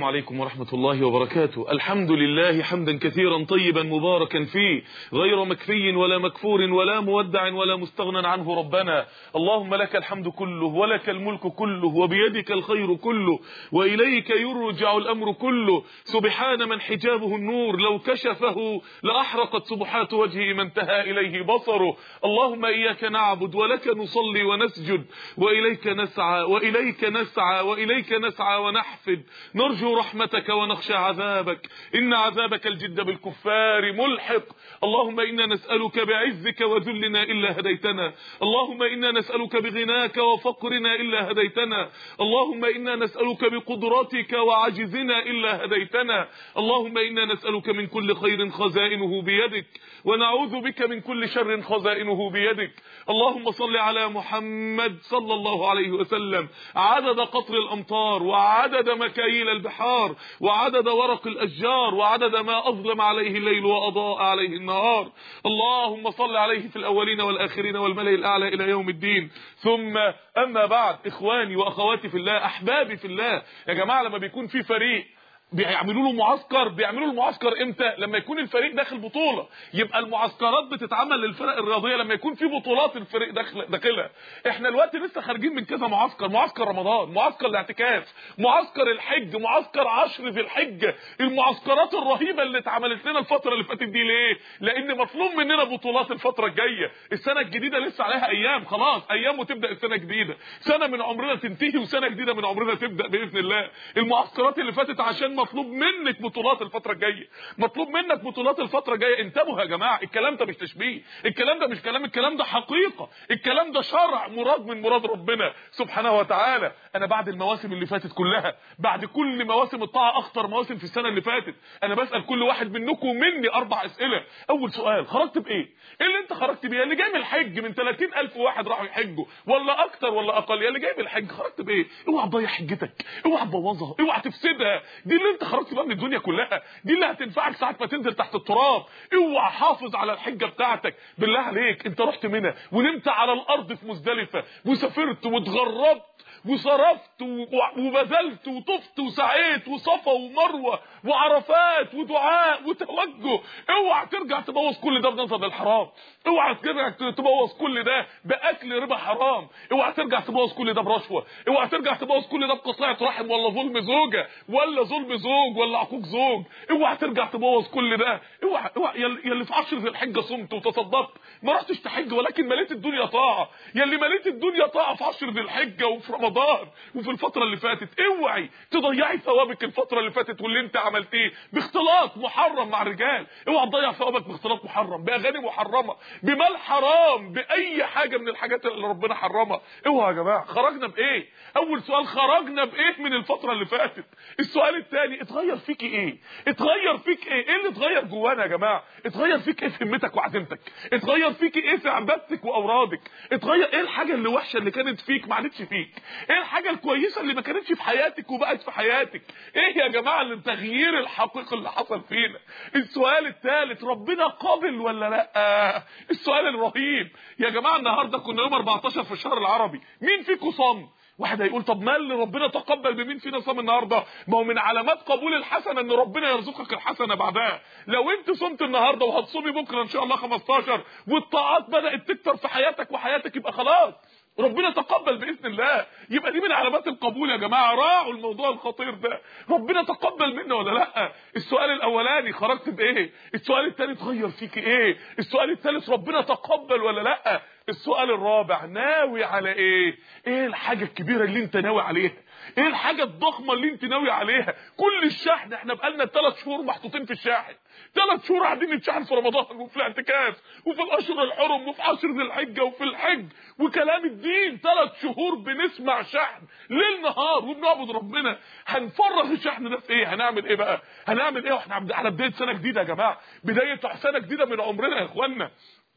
عليكم ورحمة الله وبركاته الحمد لله حمدا كثيرا طيبا مباركا فيه غير مكفي ولا مكفور ولا مودع ولا مستغنى عنه ربنا اللهم لك الحمد كله ولك الملك كله وبيدك الخير كله وإليك يرجع الأمر كله سبحان من حجابه النور لو كشفه لأحرقت سبحات وجهه ما انتهى إليه بصره اللهم إياك نعبد ولك نصلي ونسجد وإليك نسعى وإليك نسعى وإليك نسعى ونحفد نرجو رحمتك ونخشى عذابك إن عذابك الجد بالكفار ملحق اللهم إنا نسألك بعزك وذلنا إلا هديتنا اللهم إنا نسألك بغناك وفقرنا إلا هديتنا اللهم إنا نسألك بقدرتك وعجزنا إلا هديتنا اللهم إنا نسألك من كل خير خزائنه بيدك ونعوذ بك من كل شر خزائنه بيدك اللهم صل على محمد صلى الله عليه وسلم عدد قطر الأمطار وعدد مكاييل البحار وعدد ورق الأشجار وعدد ما أظلم عليه الليل وأضاء عليه النهار اللهم صل عليه في الأولين والآخرين والملأ الأعلى إلى يوم الدين ثم أما بعد إخواني وأخواتي في الله أحبابي في الله يا جماعة لما بيكون في فريق بيعملوا له معسكر بيعملوا له معسكر امتى لما يكون الفريق داخل بطوله يبقى المعسكرات بتتعمل للفرق الرياضيه لما يكون في بطولات الفريق داخل داخلها احنا دلوقتي لسه خارجين من كذا معسكر معسكر رمضان معسكر الاعتكاف معسكر الحج معسكر عشر ذي الحجه المعسكرات الرهيبه اللي اتعملت لنا الفتره اللي فاتت دي ليه لان مطلوب مننا بطولات الفتره الجايه السنه الجديده لسه عليها ايام خلاص ايام وتبدا السنه الجديده سنه من عمرنا تنتهي وسنه جديده من عمرنا تبدا باذن الله المعسكرات اللي فاتت عشان مطلوب منك بطولات الفتره الجايه مطلوب منك بطولات الفتره الجايه انتبهوا يا جماعه الكلام ده مش تشبيه الكلام ده مش كلام الكلام ده حقيقه الكلام ده شرع مراد من مراد ربنا سبحانه وتعالى انا بعد المواسم اللي فاتت كلها بعد كل مواسم الطاعه اخطر مواسم في السنه اللي فاتت انا بسال كل واحد منكم ومني اربع اسئله اول سؤال خرجت بايه ايه اللي انت خرجت بيه اللي جاي من الحج من 30000 واحد راحوا يحجوا ولا اكتر ولا اقل يا اللي جاي من الحج خرجت بايه اوعى تضيع حجتك اوعى تبوظها اوعى تفسدها دي اللي انت خرجت بقى من الدنيا كلها دي اللي هتنفعك ساعه ما تنزل تحت التراب اوعى حافظ على الحجه بتاعتك بالله عليك انت رحت منى ونمت على الارض في مزدلفه وسافرت واتغربت وصرفت وبذلت وطفت وسعيت وصفا ومروه وعرفات ودعاء وتوجه اوعى ترجع تبوظ كل ده بنظر الحرام اوعى ترجع تبوظ كل ده باكل ربا حرام اوعى ترجع تبوظ كل ده برشوه اوعى ترجع تبوظ كل ده بقطيعه رحم ولا ظلم زوجه ولا ظلم زوج ولا عقوق زوج اوعى ترجع تبوظ كل ده اوعى اوعى يا اللي في عشر ذي الحجه صمت وتصدقت ما رحتش تحج ولكن مليت الدنيا طاعه يا اللي مليت الدنيا طاعه في عشر ذي الحجه وفي رمضان وفي الفتره اللي فاتت اوعي تضيعي ثوابك الفتره اللي فاتت واللي انت عملتيه باختلاط محرم مع الرجال اوعى تضيع ثوابك باختلاط محرم باغاني محرمه بمال حرام باي حاجه من الحاجات اللي ربنا حرمها اوعى يا جماعه خرجنا بايه اول سؤال خرجنا بايه من الفتره اللي فاتت السؤال الثاني اتغير فيكي ايه اتغير فيك ايه ايه اللي اتغير جوانا يا جماعه اتغير فيك ايه في همتك وعزيمتك اتغير فيكي ايه في عبادتك واورادك اتغير ايه الحاجه اللي وحشه اللي كانت فيك ما عادتش فيك ايه الحاجه الكويسه اللي ما كانتش في حياتك وبقت في حياتك ايه يا جماعه التغيير الحقيقي اللي حصل فينا السؤال الثالث ربنا قابل ولا لا السؤال الرهيب يا جماعه النهارده كنا يوم 14 في الشهر العربي مين فيكم صام واحد هيقول طب ما اللي ربنا تقبل بمين فينا صام النهارده ما هو من علامات قبول الحسنه ان ربنا يرزقك الحسنه بعدها لو انت صمت النهارده وهتصومي بكره ان شاء الله 15 والطاعات بدات تكتر في حياتك وحياتك يبقى خلاص ربنا تقبل باذن الله يبقى دي من علامات القبول يا جماعه راعوا الموضوع الخطير ده ربنا تقبل منا ولا لا السؤال الاولاني خرجت بايه السؤال الثاني اتغير فيك ايه السؤال الثالث ربنا تقبل ولا لا السؤال الرابع ناوي على ايه ايه الحاجه الكبيره اللي انت ناوي عليها ايه الحاجه الضخمه اللي انت ناوي عليها كل الشحن احنا بقالنا 3 شهور محطوطين في الشاحن ثلاث شهور قاعدين نتشحن في رمضان وفي الاعتكاف وفي الاشهر الحرم وفي عشر ذي الحجه وفي الحج وكلام الدين ثلاث شهور بنسمع شحن ليل نهار وبنعبد ربنا هنفرغ الشحن ده في ايه هنعمل ايه بقى هنعمل ايه واحنا على بدايه سنه جديده يا جماعه بدايه سنه جديده من عمرنا يا اخوانا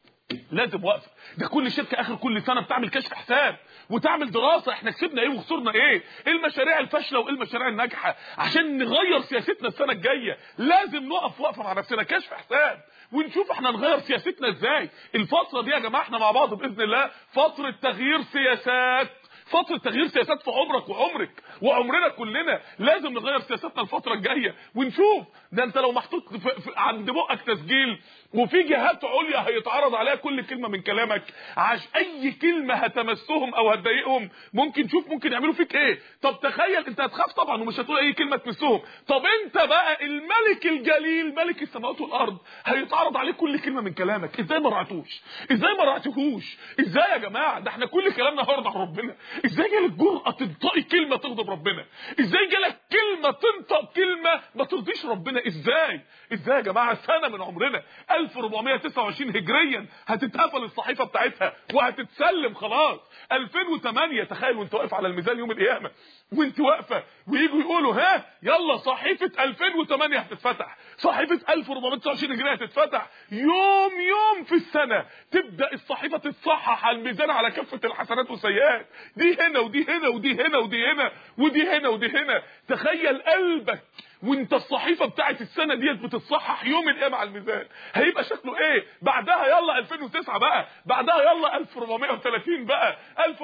لازم وقفه ده كل شركه اخر كل سنه بتعمل كشف حساب وتعمل دراسه احنا كسبنا ايه وخسرنا ايه ايه المشاريع الفاشله وايه المشاريع الناجحه عشان نغير سياستنا السنه الجايه لازم نقف وقفه مع نفسنا كشف حساب ونشوف احنا نغير سياستنا ازاي الفتره دي يا جماعه احنا مع بعض باذن الله فتره تغيير سياسات فتره تغيير سياسات في عمرك وعمرك وعمرنا كلنا لازم نغير سياساتنا الفتره الجايه ونشوف ده انت لو محطوط في في عند بقك تسجيل وفي جهات عليا هيتعرض عليها كل كلمه من كلامك عش اي كلمه هتمسهم او هتضايقهم ممكن شوف ممكن يعملوا فيك ايه طب تخيل انت هتخاف طبعا ومش هتقول اي كلمه تمسهم طب انت بقى الملك الجليل ملك السماوات والارض هيتعرض عليه كل كلمه من كلامك ازاي ما رعتوش ازاي ما رعتهوش ازاي يا جماعه ده احنا كل كلامنا هرضى عن ربنا ازاي جالك جرأه تنطقي كلمه تغضب ربنا ازاي جالك كلمه تنطق كلمه ما ترضيش ربنا ازاي ازاي يا جماعه سنه من عمرنا 1429 هجريا هتتقفل الصحيفه بتاعتها وهتتسلم خلاص 2008 تخيل وانت واقف على الميزان يوم القيامه وانت واقفه ويجوا يقولوا ها يلا صحيفه 2008 هتتفتح صحيفه 1429 هجريه هتتفتح يوم يوم في السنه تبدا الصحيفه تتصحح على الميزان على كفه الحسنات والسيئات دي هنا ودي هنا ودي هنا ودي هنا ودي هنا ودي هنا تخيل قلبك وانت الصحيفه بتاعت السنه ديت بتتصحح يوم القيامه على الميزان هيبقى شكله ايه بعدها يلا 2009 بقى بعدها يلا 1430 بقى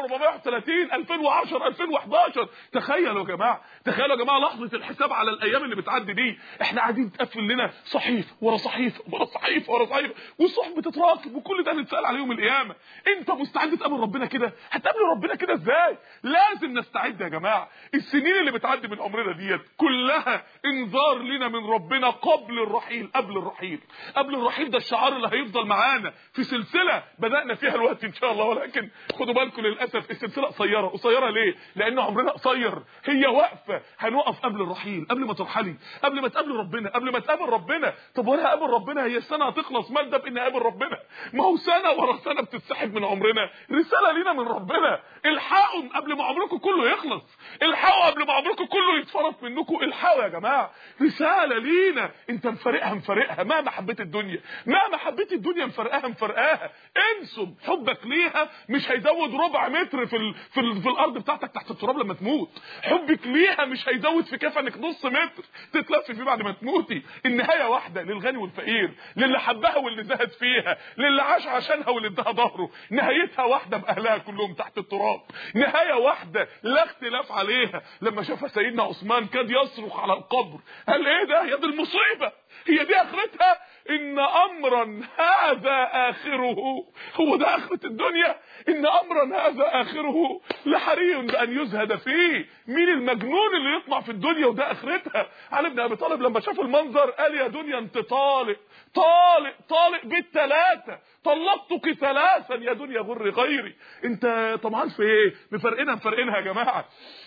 1430 2010 2011 تخيلوا يا جماعه تخيلوا يا جماعه لحظه الحساب على الايام اللي بتعدي دي احنا قاعدين تقفل لنا صحيفه ورا صحيفه ورا صحيفه ورا صحيفه والصحف بتتراكم وكل ده هنتسال على يوم القيامه انت مستعد تقابل ربنا كده هتقابل ربنا كده ازاي لازم نستعد يا جماعه السنين اللي بتعدي من عمرنا ديت كلها انذار لنا من ربنا قبل الرحيل قبل الرحيل قبل الرحيل ده الشعار اللي هيفضل معانا في سلسله بدانا فيها الوقت ان شاء الله ولكن خدوا بالكم للاسف السلسله قصيره قصيره ليه لان عمرنا قصير هي واقفه هنقف قبل الرحيل قبل ما ترحلي قبل ما تقابل ربنا قبل ما تقابل ربنا طب وانا اقابل ربنا هي السنه هتخلص مال ده بان اقابل ربنا ما هو سنه ورا سنه بتتسحب من عمرنا رساله لينا من ربنا الحقوا قبل ما عمركم كله يخلص الحقوا قبل ما عمركم كله يتفرط منكم الحقوا يا جماعه رساله لينا انت مفارقها مفارقها مهما حبيت الدنيا مهما حبيت الدنيا مفرقاها مفرقاها انسوا حبك ليها مش هيزود ربع متر في ال... في, ال... في الارض بتاعتك تحت التراب لما تموت حبك ليها مش هيزود في كفنك نص متر تتلف فيه بعد ما تموتي النهايه واحده للغني والفقير للي حبها واللي زهد فيها للي عاش عشانها واللي اداها ظهره نهايتها واحده باهلها كلهم تحت التراب نهايه واحده لا اختلاف عليها لما شافها سيدنا عثمان كاد يصرخ على القبر قال ايه ده يا دي المصيبه هي دي اخرتها ان امرا هذا اخره هو ده اخرة الدنيا ان امرا هذا اخره لحري بان يزهد فيه مين المجنون اللي يطمع في الدنيا وده اخرتها علي بن ابي طالب لما شاف المنظر قال يا دنيا انت طالق طالق طالق بالثلاثه طلقتك ثلاثا يا دنيا غر غيري انت طمعان في ايه مفرقينها مفرقينها يا جماعه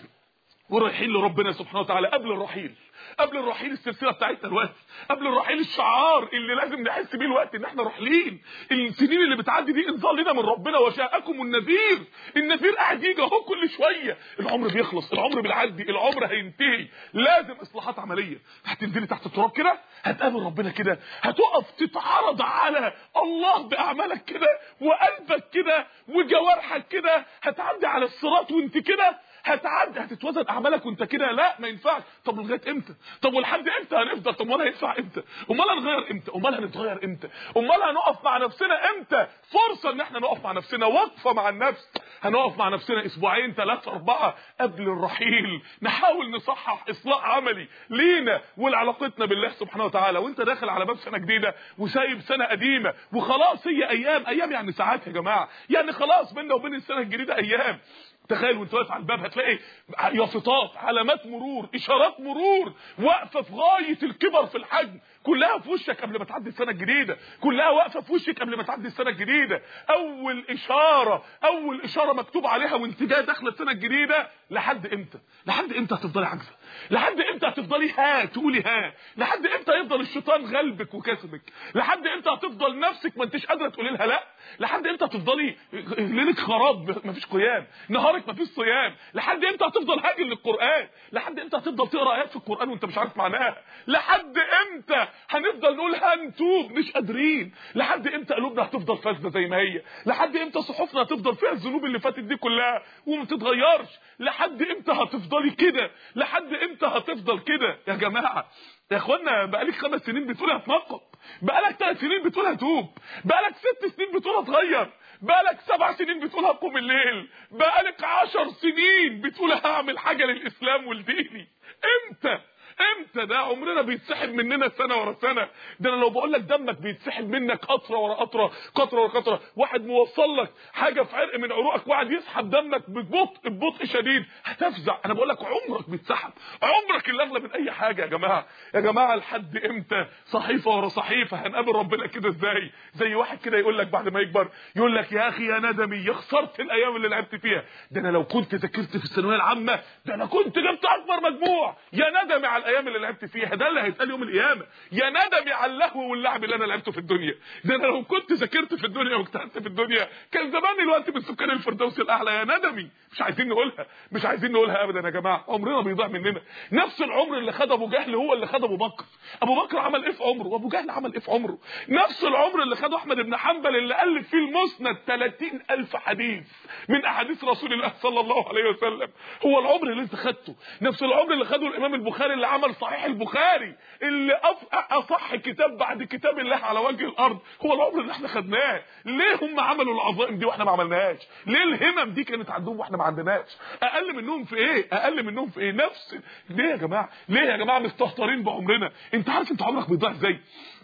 ورايحين لربنا سبحانه وتعالى قبل الرحيل قبل الرحيل السلسله بتاعتنا الوقت قبل الرحيل الشعار اللي لازم نحس بيه الوقت ان احنا راحلين السنين اللي بتعدي دي انذار لنا من ربنا وجاءكم النذير النذير قاعد يجي اهو كل شويه العمر بيخلص العمر بيعدي العمر هينتهي لازم اصلاحات عمليه هتنزلي تحت التراب كده هتقابل ربنا كده هتقف تتعرض على الله باعمالك كده وقلبك كده وجوارحك كده هتعدي على الصراط وانت كده هتعدي هتتوزن اعمالك وانت كده لا ما ينفعش طب لغايه امتى طب ولحد امتى هنفضل طب امال هينفع امتى امال هنغير امتى امال هنتغير امتى امال هنقف مع نفسنا امتى فرصه ان احنا نقف مع نفسنا وقفه مع النفس هنقف مع نفسنا اسبوعين ثلاثه اربعه قبل الرحيل نحاول نصحح اصلاح عملي لينا ولعلاقتنا بالله سبحانه وتعالى وانت داخل على باب سنه جديده وسايب سنه قديمه وخلاص هي ايام ايام يعني ساعات يا جماعه يعني خلاص بيننا وبين السنه الجديده ايام تخيل وانت واقف على الباب هتلاقي يافطات علامات مرور اشارات مرور واقفه في غايه الكبر في الحجم كلها في وشك قبل ما تعدي السنه الجديده كلها واقفه في وشك قبل ما تعدي السنه الجديده اول اشاره اول اشاره مكتوب عليها وانت جاي داخله السنه الجديده لحد امتى لحد امتى هتفضلي عاجزه لحد امتى هتفضلي ها تقولي ها لحد امتى يفضل الشيطان غلبك وكسبك لحد امتى هتفضل نفسك ما انتش قادره تقولي لها لا لحد امتى هتفضلي ليلك خراب مفيش قيام نهارك مفيش صيام لحد امتى هتفضل هاجل للقران لحد امتى هتفضل تقرا ايات في القران وانت مش عارف معناها لحد امتى هنفضل نقول هنتوب مش قادرين لحد امتى قلوبنا هتفضل فاسده زي ما هي لحد امتى صحفنا هتفضل فيها الذنوب اللي فاتت دي كلها وما تتغيرش لحد امتى هتفضلي كده لحد امتى هتفضل كده يا جماعه يا اخوانا بقالك خمس سنين بتقول هتنقب بقالك ثلاث سنين بتقول هتوب بقالك ست سنين بتقول هتغير بقالك سبع سنين بتقول هقوم الليل بقالك عشر سنين بتقول هعمل حاجه للاسلام ولديني امتى امتى ده عمرنا بيتسحب مننا سنه ورا سنه ده انا لو بقول لك دمك بيتسحب منك قطره ورا قطره قطره ورا قطره واحد موصل لك حاجه في عرق من عروقك واحد يسحب دمك ببطء ببطء شديد هتفزع انا بقول لك عمرك بيتسحب عمرك اللي اغلى من اي حاجه يا جماعه يا جماعه لحد امتى صحيفه ورا صحيفه هنقابل ربنا كده ازاي زي واحد كده يقول لك بعد ما يكبر يقول لك يا اخي يا ندمي يا خسرت الايام اللي لعبت فيها ده انا لو كنت ذاكرت في الثانويه العامه ده انا كنت جبت اكبر مجموع يا ندمي على الايام اللي لعبت فيها ده اللي هيتقال يوم القيامه يا ندمي على اللهو واللعب اللي انا لعبته في الدنيا ده انا لو كنت ذاكرت في الدنيا واجتهدت في الدنيا كان زمان دلوقتي من سكان الفردوس الاعلى يا ندمي مش عايزين نقولها مش عايزين نقولها ابدا يا جماعه عمرنا بيضيع مننا نفس العمر اللي خد ابو جهل هو اللي خد ابو بكر ابو بكر عمل ايه في عمره وابو جهل عمل ايه في عمره نفس العمر اللي خده احمد بن حنبل اللي الف فيه المسند 30000 حديث من احاديث رسول الله صلى الله عليه وسلم هو العمر اللي انت خدته نفس العمر اللي خده الامام البخاري اللي عمل صحيح البخاري اللي اصح كتاب بعد كتاب الله على وجه الارض هو العمر اللي احنا خدناه ليه هم عملوا العظائم دي واحنا ما عملناش ليه الهمم دي كانت عندهم واحنا ما عندناش اقل منهم في ايه اقل منهم في ايه نفس ليه يا جماعه ليه يا جماعه مستهترين بعمرنا انت عارف انت عمرك بيضيع ازاي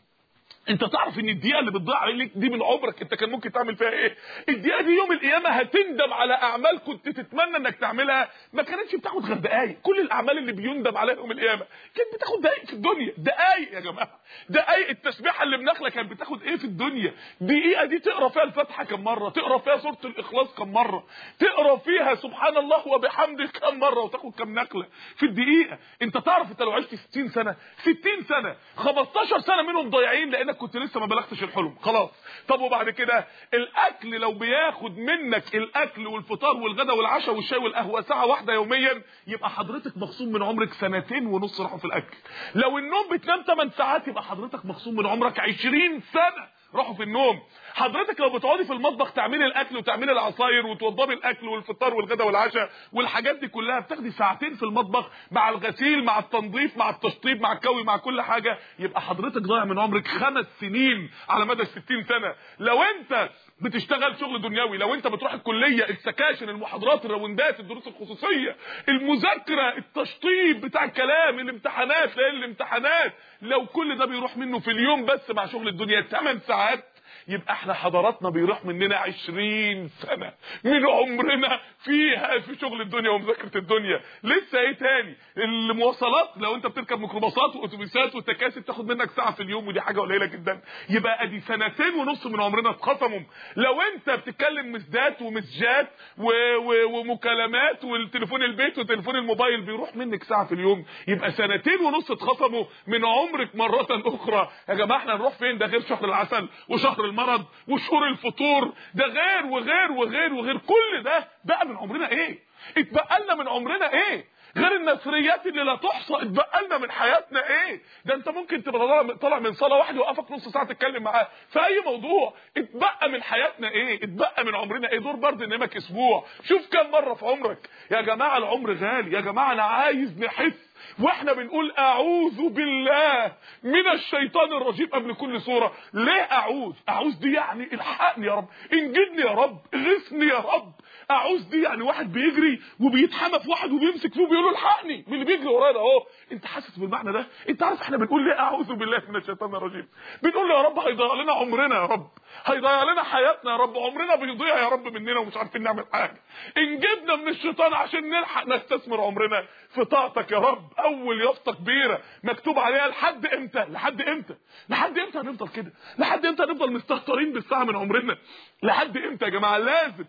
انت تعرف ان الدقيقه اللي بتضيع عليك دي من عمرك انت كان ممكن تعمل فيها ايه الدقيقه دي يوم القيامه هتندم على اعمال كنت تتمنى انك تعملها ما كانتش بتاخد غير دقايق كل الاعمال اللي بيندم عليها يوم القيامه كانت بتاخد دقايق في الدنيا دقايق يا جماعه دقايق التسبيحه اللي بنخله كانت بتاخد ايه في الدنيا دقيقه دي تقرا فيها الفاتحه كم مره تقرا فيها سوره الاخلاص كم مره تقرا فيها سبحان الله وبحمده كم مره وتاخد كم نقله في الدقيقه انت تعرف انت لو عشت 60 سنه 60 سنه 15 سنه منهم ضايعين لانك كنت لسه ما بلغتش الحلم خلاص طب وبعد كده الاكل لو بياخد منك الاكل والفطار والغداء والعشاء والشاي والقهوه ساعه واحده يوميا يبقى حضرتك مخصوم من عمرك سنتين ونص راحوا في الاكل لو النوم بتنام 8 ساعات يبقى حضرتك مخصوم من عمرك 20 سنه راحوا في النوم حضرتك لو بتقعدي في المطبخ تعملي الاكل وتعملي العصاير وتوضبي الاكل والفطار والغداء والعشاء والحاجات دي كلها بتاخدي ساعتين في المطبخ مع الغسيل مع التنظيف مع التشطيب مع الكوي مع كل حاجه يبقى حضرتك ضايع من عمرك خمس سنين على مدى 60 سنه لو انت بتشتغل شغل دنيوي لو انت بتروح الكليه السكاشن المحاضرات الراوندات الدروس الخصوصيه المذاكره التشطيب بتاع الكلام الامتحانات ليل الامتحانات لو كل ده بيروح منه في اليوم بس مع شغل الدنيا 8 ساعات يبقى احنا حضاراتنا بيروح مننا عشرين سنة من عمرنا فيها في شغل الدنيا ومذاكرة الدنيا لسه ايه تاني المواصلات لو انت بتركب ميكروباصات واتوبيسات وتكاسي بتاخد منك ساعة في اليوم ودي حاجة قليلة جدا يبقى ادي سنتين ونص من عمرنا اتخصموا لو انت بتتكلم مسدات ومسجات و... و... ومكالمات والتليفون البيت وتليفون الموبايل بيروح منك ساعة في اليوم يبقى سنتين ونص اتخصموا من عمرك مرة اخرى يا جماعة احنا نروح فين ده غير شهر العسل وشهر المرض وشهور الفطور ده غير وغير وغير وغير كل ده بقى من عمرنا ايه اتبقى لنا من عمرنا ايه غير النثريات اللي لا تحصى اتبقى لنا من حياتنا ايه ده انت ممكن تبقى طالع من صلاه واحد يوقفك نص ساعه تتكلم معاه في اي موضوع اتبقى من حياتنا ايه اتبقى من عمرنا ايه دور برد نمك اسبوع شوف كم مره في عمرك يا جماعه العمر غالي يا جماعه انا عايز نحس واحنا بنقول اعوذ بالله من الشيطان الرجيم قبل كل سوره ليه اعوذ اعوذ دي يعني الحقني يا رب انجدني يا رب غثني يا رب اعوذ دي يعني واحد بيجري وبيتحمى في واحد وبيمسك فيه وبيقول له الحقني من اللي بيجري ورايا ده اهو انت حاسس بالمعنى ده انت عارف احنا بنقول ليه اعوذ بالله من الشيطان الرجيم بنقول له يا رب هيضيع لنا عمرنا يا رب هيضيع لنا حياتنا يا رب عمرنا بيضيع يا رب مننا ومش عارفين نعمل حاجه انجدنا من الشيطان عشان نلحق نستثمر عمرنا في طاعتك يا رب اول يافطه كبيره مكتوب عليها لحد امتى لحد امتى لحد امتى هنفضل كده لحد امتى هنفضل مستهترين بالساعه من عمرنا لحد امتى يا جماعه لازم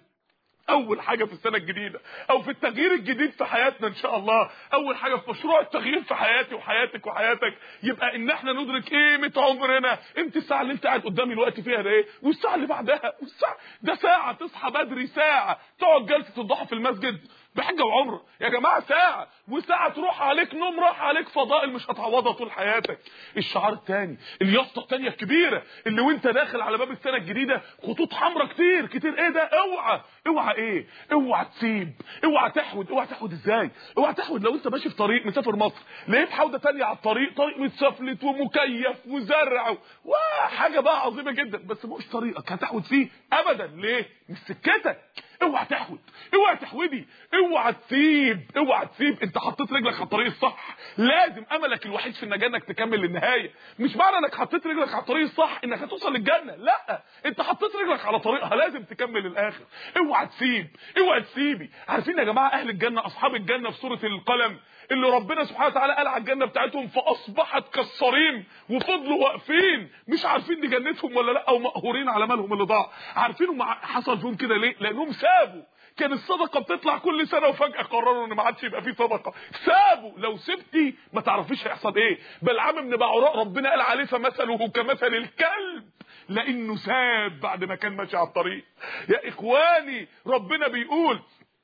اول حاجه في السنه الجديده او في التغيير الجديد في حياتنا ان شاء الله اول حاجه في مشروع التغيير في حياتي وحياتك وحياتك يبقى ان احنا ندرك قيمه عمرنا انت الساعه اللي انت قاعد قدامي الوقت فيها ده ايه والساعه اللي بعدها والساعه ده ساعه تصحى بدري ساعه تقعد جلسه الضحى في المسجد بحجه وعمره يا جماعه ساعه وساعه تروح عليك نوم راح عليك فضائل مش هتعوضها طول حياتك الشعار الثاني اليافطه الثانيه الكبيره اللي وانت داخل على باب السنه الجديده خطوط حمراء كتير كتير ايه ده اوعى اوعى ايه اوعى تسيب اوعى تحود اوعى تحود ازاي اوعى تحود لو انت ماشي في طريق مسافر مصر لقيت حوده تانية على الطريق طريق متسفلت ومكيف وزرع وحاجه بقى عظيمه جدا بس مش طريقك هتحود فيه ابدا ليه مش سكتك اوعى تحود اوعى تحودي اوعى تسيب اوعى تسيب انت حطيت رجلك على الطريق الصح لازم املك الوحيد في النجاه انك تكمل للنهايه مش معنى انك حطيت رجلك على الطريق الصح انك هتوصل للجنه لا انت حطيت رجلك على طريقها لازم تكمل للاخر اوعى تسيب اوعى تسيبي عارفين يا جماعه اهل الجنه اصحاب الجنه في سوره القلم اللي ربنا سبحانه وتعالى قال على الجنه بتاعتهم فاصبحت كالصريم وفضلوا واقفين مش عارفين دي جنتهم ولا لا او مقهورين على مالهم اللي ضاع عارفين هم حصل فيهم كده ليه لانهم سابوا كان الصدقه بتطلع كل سنه وفجاه قرروا ان ما عادش يبقى فيه صدقه سابوا لو سبتي ما تعرفيش هيحصل ايه بلعام بن بعوراء ربنا قال عليه فمثله كمثل الكلب لانه ساب بعد ما كان ماشي على الطريق يا اخواني ربنا بيقول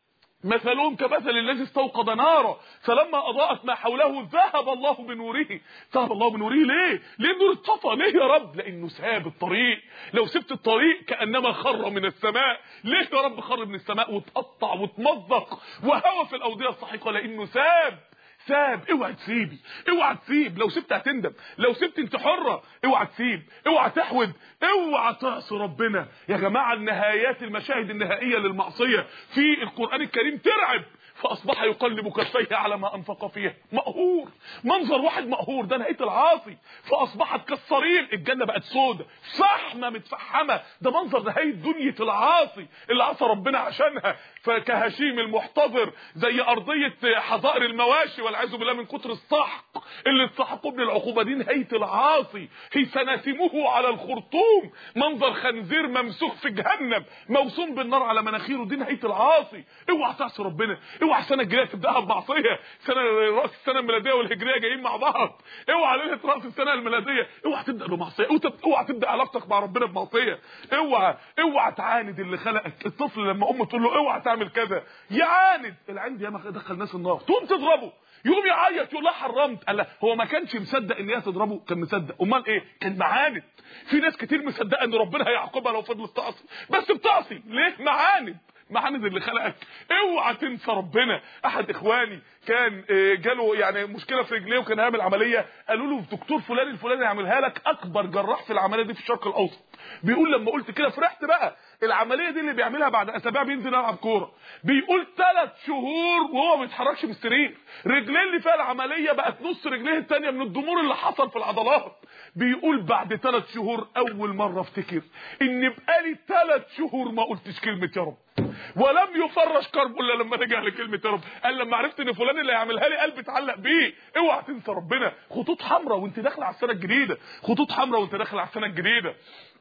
مثلهم كمثل الذي استوقد نارا فلما اضاءت ما حوله ذهب الله بنوره ذهب الله بنوره ليه ليه النور اتطفى ليه يا رب لانه ساب الطريق لو سبت الطريق كانما خر من السماء ليه يا رب خر من السماء وتقطع وتمزق وهوى في الاوديه السحيقه لانه ساب ساب اوعى تسيبي اوعى تسيب لو سبت هتندم لو سبت انت حره اوعى تسيب اوعى تحود اوعى تعصي ربنا يا جماعه النهايات المشاهد النهائيه للمعصيه في القران الكريم ترعب فاصبح يقلب كفيه على ما انفق فيها مقهور منظر واحد مقهور ده نهايه العاصي فاصبحت كالصريم الجنه بقت سودة فحمه متفحمه ده منظر نهايه دنيا العاصي اللي عصى ربنا عشانها فكهشيم المحتضر زي ارضيه حظائر المواشي والعياذ بالله من كتر السحق اللي اتسحقوا من العقوبه دي نهايه العاصي هي سناسمه على الخرطوم منظر خنزير ممسوخ في جهنم موسوم بالنار على مناخيره دي نهايه العاصي اوعى تعصي ربنا اوعى السنه الجايه تبداها بمعصيه سنه راس السنه الميلاديه والهجريه جايين مع بعض اوعى ليله راس السنه الميلاديه اوعى تبدا بمعصيه اوعى تبدا علاقتك مع ربنا بمعصيه اوعى اوعى تعاند اللي خلقك الطفل لما امه تقول له اوعى تعمل كذا يعاند العند ياما دخل ناس النار تقوم تضربه يقوم يعيط يقول لها حرمت قال لها هو ما كانش مصدق ان هي تضربه كان مصدق امال ايه كان معاند في ناس كتير مصدقه ان ربنا هيعاقبها لو فضلت تعصي بس بتعصي ليه معاند معاند اللي خلقك اوعى تنسى ربنا احد اخواني كان جاله يعني مشكله في رجليه وكان هيعمل عمليه قالوا له الدكتور فلان الفلاني يعملها لك اكبر جراح في العمليه دي في الشرق الاوسط بيقول لما قلت كده فرحت بقى العمليه دي اللي بيعملها بعد اسابيع بينزل يلعب كوره بيقول ثلاث شهور وهو ما بيتحركش من السرير رجليه اللي فيها العمليه بقت نص رجليه الثانيه من الضمور اللي حصل في العضلات بيقول بعد ثلاث شهور اول مره افتكر ان بقالي ثلاث شهور ما قلتش كلمه يا رب ولم يفرش كرب الا لما رجع لكلمه يا رب قال لما عرفت ان فلان اللي هيعملها لي قلبي اتعلق بيه اوعى تنسى ربنا خطوط حمراء وانت داخله على السنه الجديده خطوط حمراء وانت داخل على السنه الجديده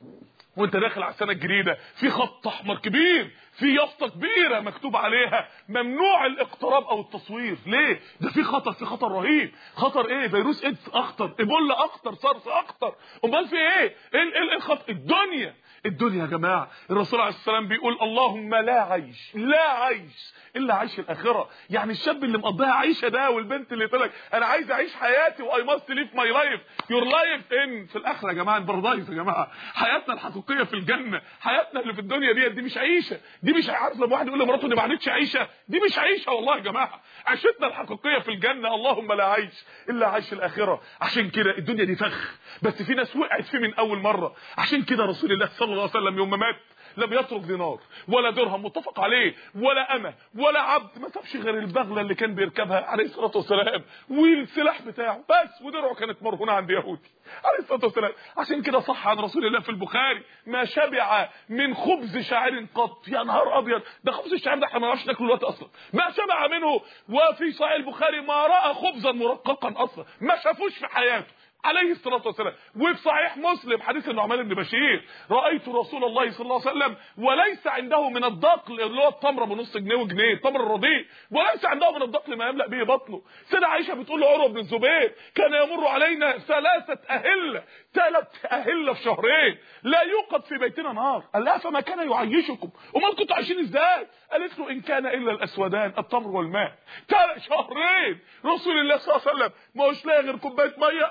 وانت داخل على السنه الجديده في خط احمر كبير في يافطه كبيره مكتوب عليها ممنوع الاقتراب او التصوير ليه ده في خطر في خطر رهيب خطر ايه فيروس ايدز اخطر ايبولا اخطر سارس اخطر امال في ايه ايه ايه الخطر الدنيا الدنيا يا جماعه الرسول عليه السلام بيقول اللهم لا عيش لا عيش الا عيش الاخره يعني الشاب اللي مقضيها عيشه ده والبنت اللي تقول لك انا عايز اعيش حياتي واي ماست ليف ماي لايف يور لايف ان في الاخره يا جماعه البرادايس يا جماعه حياتنا الحقيقيه في الجنه حياتنا اللي في الدنيا دي دي مش عيشه دي مش عارف لما واحد يقول لمراته دي ما عادتش عيشه دي مش عيشه والله يا جماعه عيشتنا الحقيقيه في الجنه اللهم لا عيش الا عيش الاخره عشان كده الدنيا دي فخ بس في ناس وقعت فيه من اول مره عشان كده رسول الله صلى الله عليه وسلم يوم ما مات لم يترك دينار ولا درهم متفق عليه ولا أمة ولا عبد ما سابش غير البغلة اللي كان بيركبها عليه الصلاة والسلام والسلاح بتاعه بس ودرعه كانت مرهونة عند يهودي عليه الصلاة والسلام عشان كده صح عن رسول الله في البخاري ما شبع من خبز شاعر قط يا نهار أبيض ده خبز الشاعر ده احنا ما نعرفش ناكله دلوقتي أصلا ما شبع منه وفي صحيح البخاري ما رأى خبزا مرققا أصلا ما شافوش في حياته عليه الصلاه والسلام وفي صحيح مسلم حديث النعمان بن بشير رايت رسول الله صلى الله عليه وسلم وليس عنده من الدقل اللي هو التمره بنص جنيه وجنيه التمر الرديء وليس عنده من الدقل ما يملا به بطنه سيده عائشه بتقول لعروه بن الزبير كان يمر علينا ثلاثه اهله ثلاث اهله في شهرين لا يوقد في بيتنا نار قال لها فما كان يعيشكم امال كنتوا عايشين ازاي قالت له ان كان الا الاسودان التمر والماء ثلاث شهرين رسول الله صلى الله عليه وسلم ما هوش لاقي غير كوبايه ميه عليه الصلاه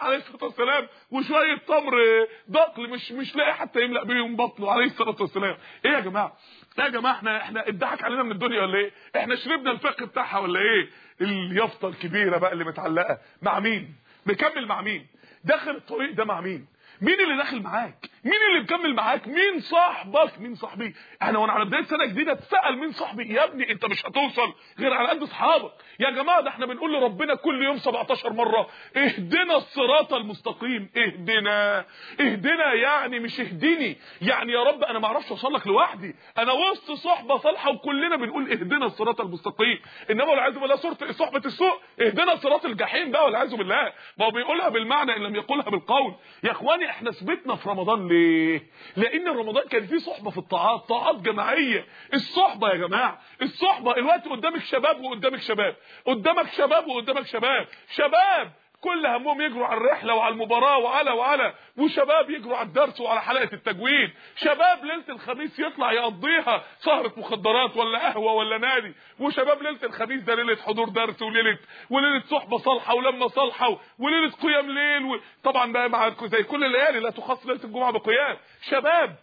الصلاه والسلام وشويه تمر دقل مش مش لاقي حتى يملا بيهم بطنه عليه الصلاه والسلام ايه يا جماعه ايه يا جماعه احنا احنا اتضحك علينا من الدنيا ولا ايه احنا شربنا الفقه بتاعها ولا ايه اليافطه الكبيره بقى اللي متعلقه مع مين مكمل مع مين داخل الطريق ده مع مين مين اللي داخل معاك مين اللي مكمل معاك مين صاحبك مين صاحبي احنا وانا على بدايه سنه جديده تسال مين صاحبي يا ابني انت مش هتوصل غير على قد اصحابك يا جماعه ده احنا بنقول لربنا كل يوم 17 مره اهدنا الصراط المستقيم اهدنا اهدنا يعني مش اهدني يعني يا رب انا ما اعرفش اوصل لك لوحدي انا وسط صحبه صالحه وكلنا بنقول اهدنا الصراط المستقيم انما والعياذ بالله صوره صحبه السوء اهدنا صراط الجحيم بقى والعياذ بالله ما هو بيقولها بالمعنى ان لم يقولها بالقول يا اخواني احنا ثبتنا في رمضان ليه لان رمضان كان فيه صحبه في الطاعات طاعات جماعيه الصحبه يا جماعه الصحبه الوقت قدامك شباب وقدامك شباب قدامك شباب وقدامك شباب شباب كل همهم يجروا على الرحله وعلى المباراه وعلى وعلى وشباب يجروا على الدرس وعلى حلقه التجويد شباب ليله الخميس يطلع يقضيها سهره مخدرات ولا قهوه ولا نادي وشباب ليله الخميس ده ليله حضور درس وليله وليله صحبه صالحه ولمه صالحه وليله قيام ليل و... طبعا بقى مع زي كل الليالي لا تخص ليله الجمعه بقيام شباب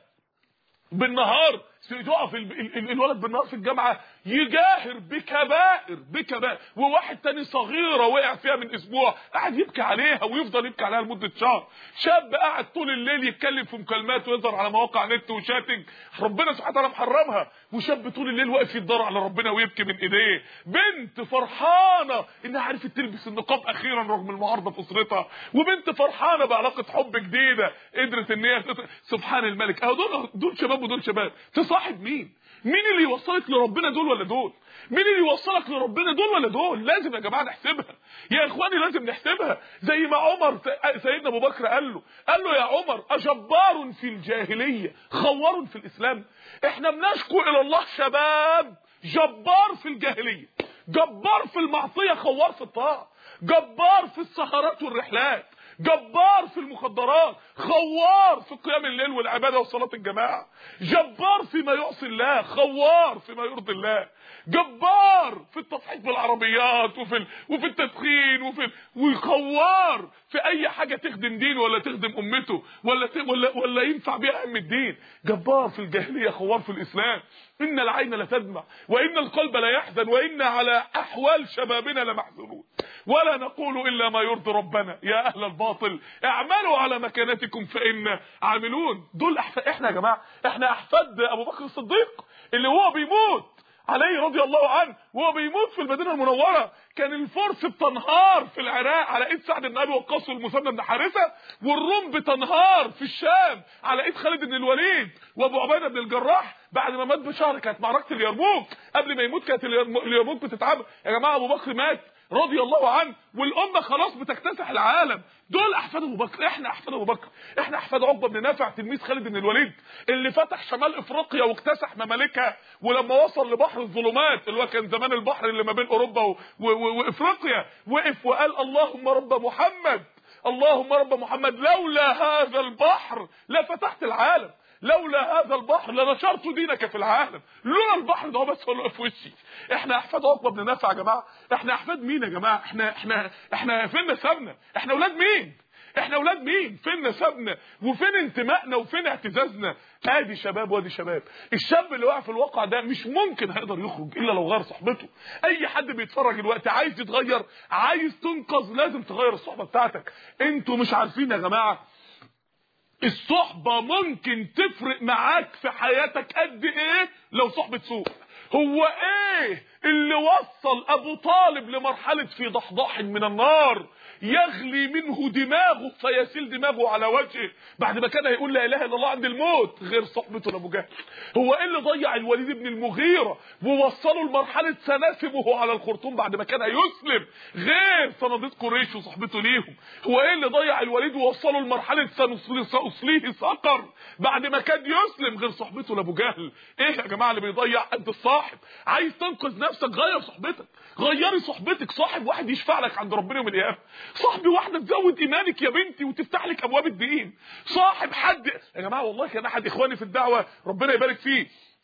بالنهار يقف الولد بالنهار في الجامعه يجاهر بكبائر بكبائر وواحد تاني صغيره وقع فيها من اسبوع قاعد يبكي عليها ويفضل يبكي عليها لمده شهر شاب قاعد طول الليل يتكلم في مكالمات ويظهر على مواقع نت وشاتنج ربنا سبحانه وتعالى محرمها وشاب طول الليل واقف يتضرع على ربنا ويبكي من ايديه بنت فرحانه انها عرفت تلبس النقاب اخيرا رغم المعارضه في اسرتها وبنت فرحانه بعلاقه حب جديده قدرت ان هي سبحان الملك اهو دول دول شباب ودول شباب تصاحب مين مين اللي يوصلك لربنا دول ولا دول مين اللي يوصلك لربنا دول ولا دول لازم يا جماعه نحسبها يا اخواني لازم نحسبها زي ما عمر سيدنا ابو بكر قال له قال له يا عمر اجبار في الجاهليه خوار في الاسلام احنا بنشكو الى الله شباب جبار في الجاهليه جبار في المعصيه خوار في الطاعه جبار في السهرات والرحلات جبار في المخدرات خوار في قيام الليل والعباده وصلاه الجماعه جبار فيما يعصي الله خوار فيما يرضي الله جبار في التصحيح بالعربيات وفي ال... وفي التدخين وفي ال... وخوار في اي حاجه تخدم دينه ولا تخدم امته ولا ت... ولا ولا ينفع بيها ام الدين جبار في الجاهليه خوار في الاسلام ان العين لتدمع وان القلب لا يحزن وان على احوال شبابنا لمحزونون ولا نقول الا ما يرضي ربنا يا اهل الباطل اعملوا على مكانتكم فان عاملون دول أحفاد احنا يا جماعه احنا احفاد ابو بكر الصديق اللي هو بيموت عليه رضي الله عنه وهو بيموت في المدينه المنوره كان الفرس بتنهار في العراق على ايد سعد بن ابي وقاص والمثنى بن حارثه والروم بتنهار في الشام على ايد خالد بن الوليد وابو عبيده بن الجراح بعد ما مات بشهر كانت معركه اليرموك قبل ما يموت كانت اليرموك بتتعب يا جماعه ابو بكر مات رضي الله عنه والامه خلاص بتكتسح العالم دول احفاد ابو بكر احنا احفاد ابو بكر احنا احفاد عقبه بن نافع تلميذ خالد بن الوليد اللي فتح شمال افريقيا واكتسح ممالكها ولما وصل لبحر الظلمات اللي هو كان زمان البحر اللي ما بين اوروبا و... و... و... وافريقيا وقف وقال اللهم رب محمد اللهم رب محمد لولا هذا البحر لفتحت العالم لولا هذا البحر لنشرت دينك في العالم لولا البحر ده بس هو اللي في وشي احنا احفاد عقبه بن نافع يا جماعه احنا احفاد مين يا جماعه احنا احنا احنا فين نسبنا احنا اولاد مين احنا اولاد مين فين نسبنا وفين انتمائنا وفين اعتزازنا ادي شباب وادي شباب الشاب اللي واقع في الواقع ده مش ممكن هيقدر يخرج الا لو غير صحبته اي حد بيتفرج دلوقتي عايز يتغير عايز تنقذ لازم تغير الصحبه بتاعتك انتوا مش عارفين يا جماعه الصحبة ممكن تفرق معاك في حياتك قد ايه لو صحبة سوء هو ايه اللي وصل ابو طالب لمرحلة في ضحضاح من النار يغلي منه دماغه فيسيل دماغه على وجهه بعد ما كان هيقول لا اله الا الله عند الموت غير صحبته لابو جهل هو ايه اللي ضيع الوليد بن المغيرة ووصله لمرحلة سناسبه على الخرطوم بعد ما كان هيسلم غير صناديد قريش وصحبته ليهم هو ايه اللي ضيع الوليد ووصله لمرحلة سأصليه سقر بعد ما كان يسلم غير صحبته لابو جهل ايه يا جماعة اللي بيضيع قد الصاحب عايز تنقذ نفسك غير صحبتك غيري صحبتك صاحب واحد يشفع لك عند ربنا يوم القيامه صاحبي واحده تزود ايمانك يا بنتي وتفتح لك ابواب الدين صاحب حد يا جماعه والله كان احد اخواني في الدعوه ربنا يبارك فيه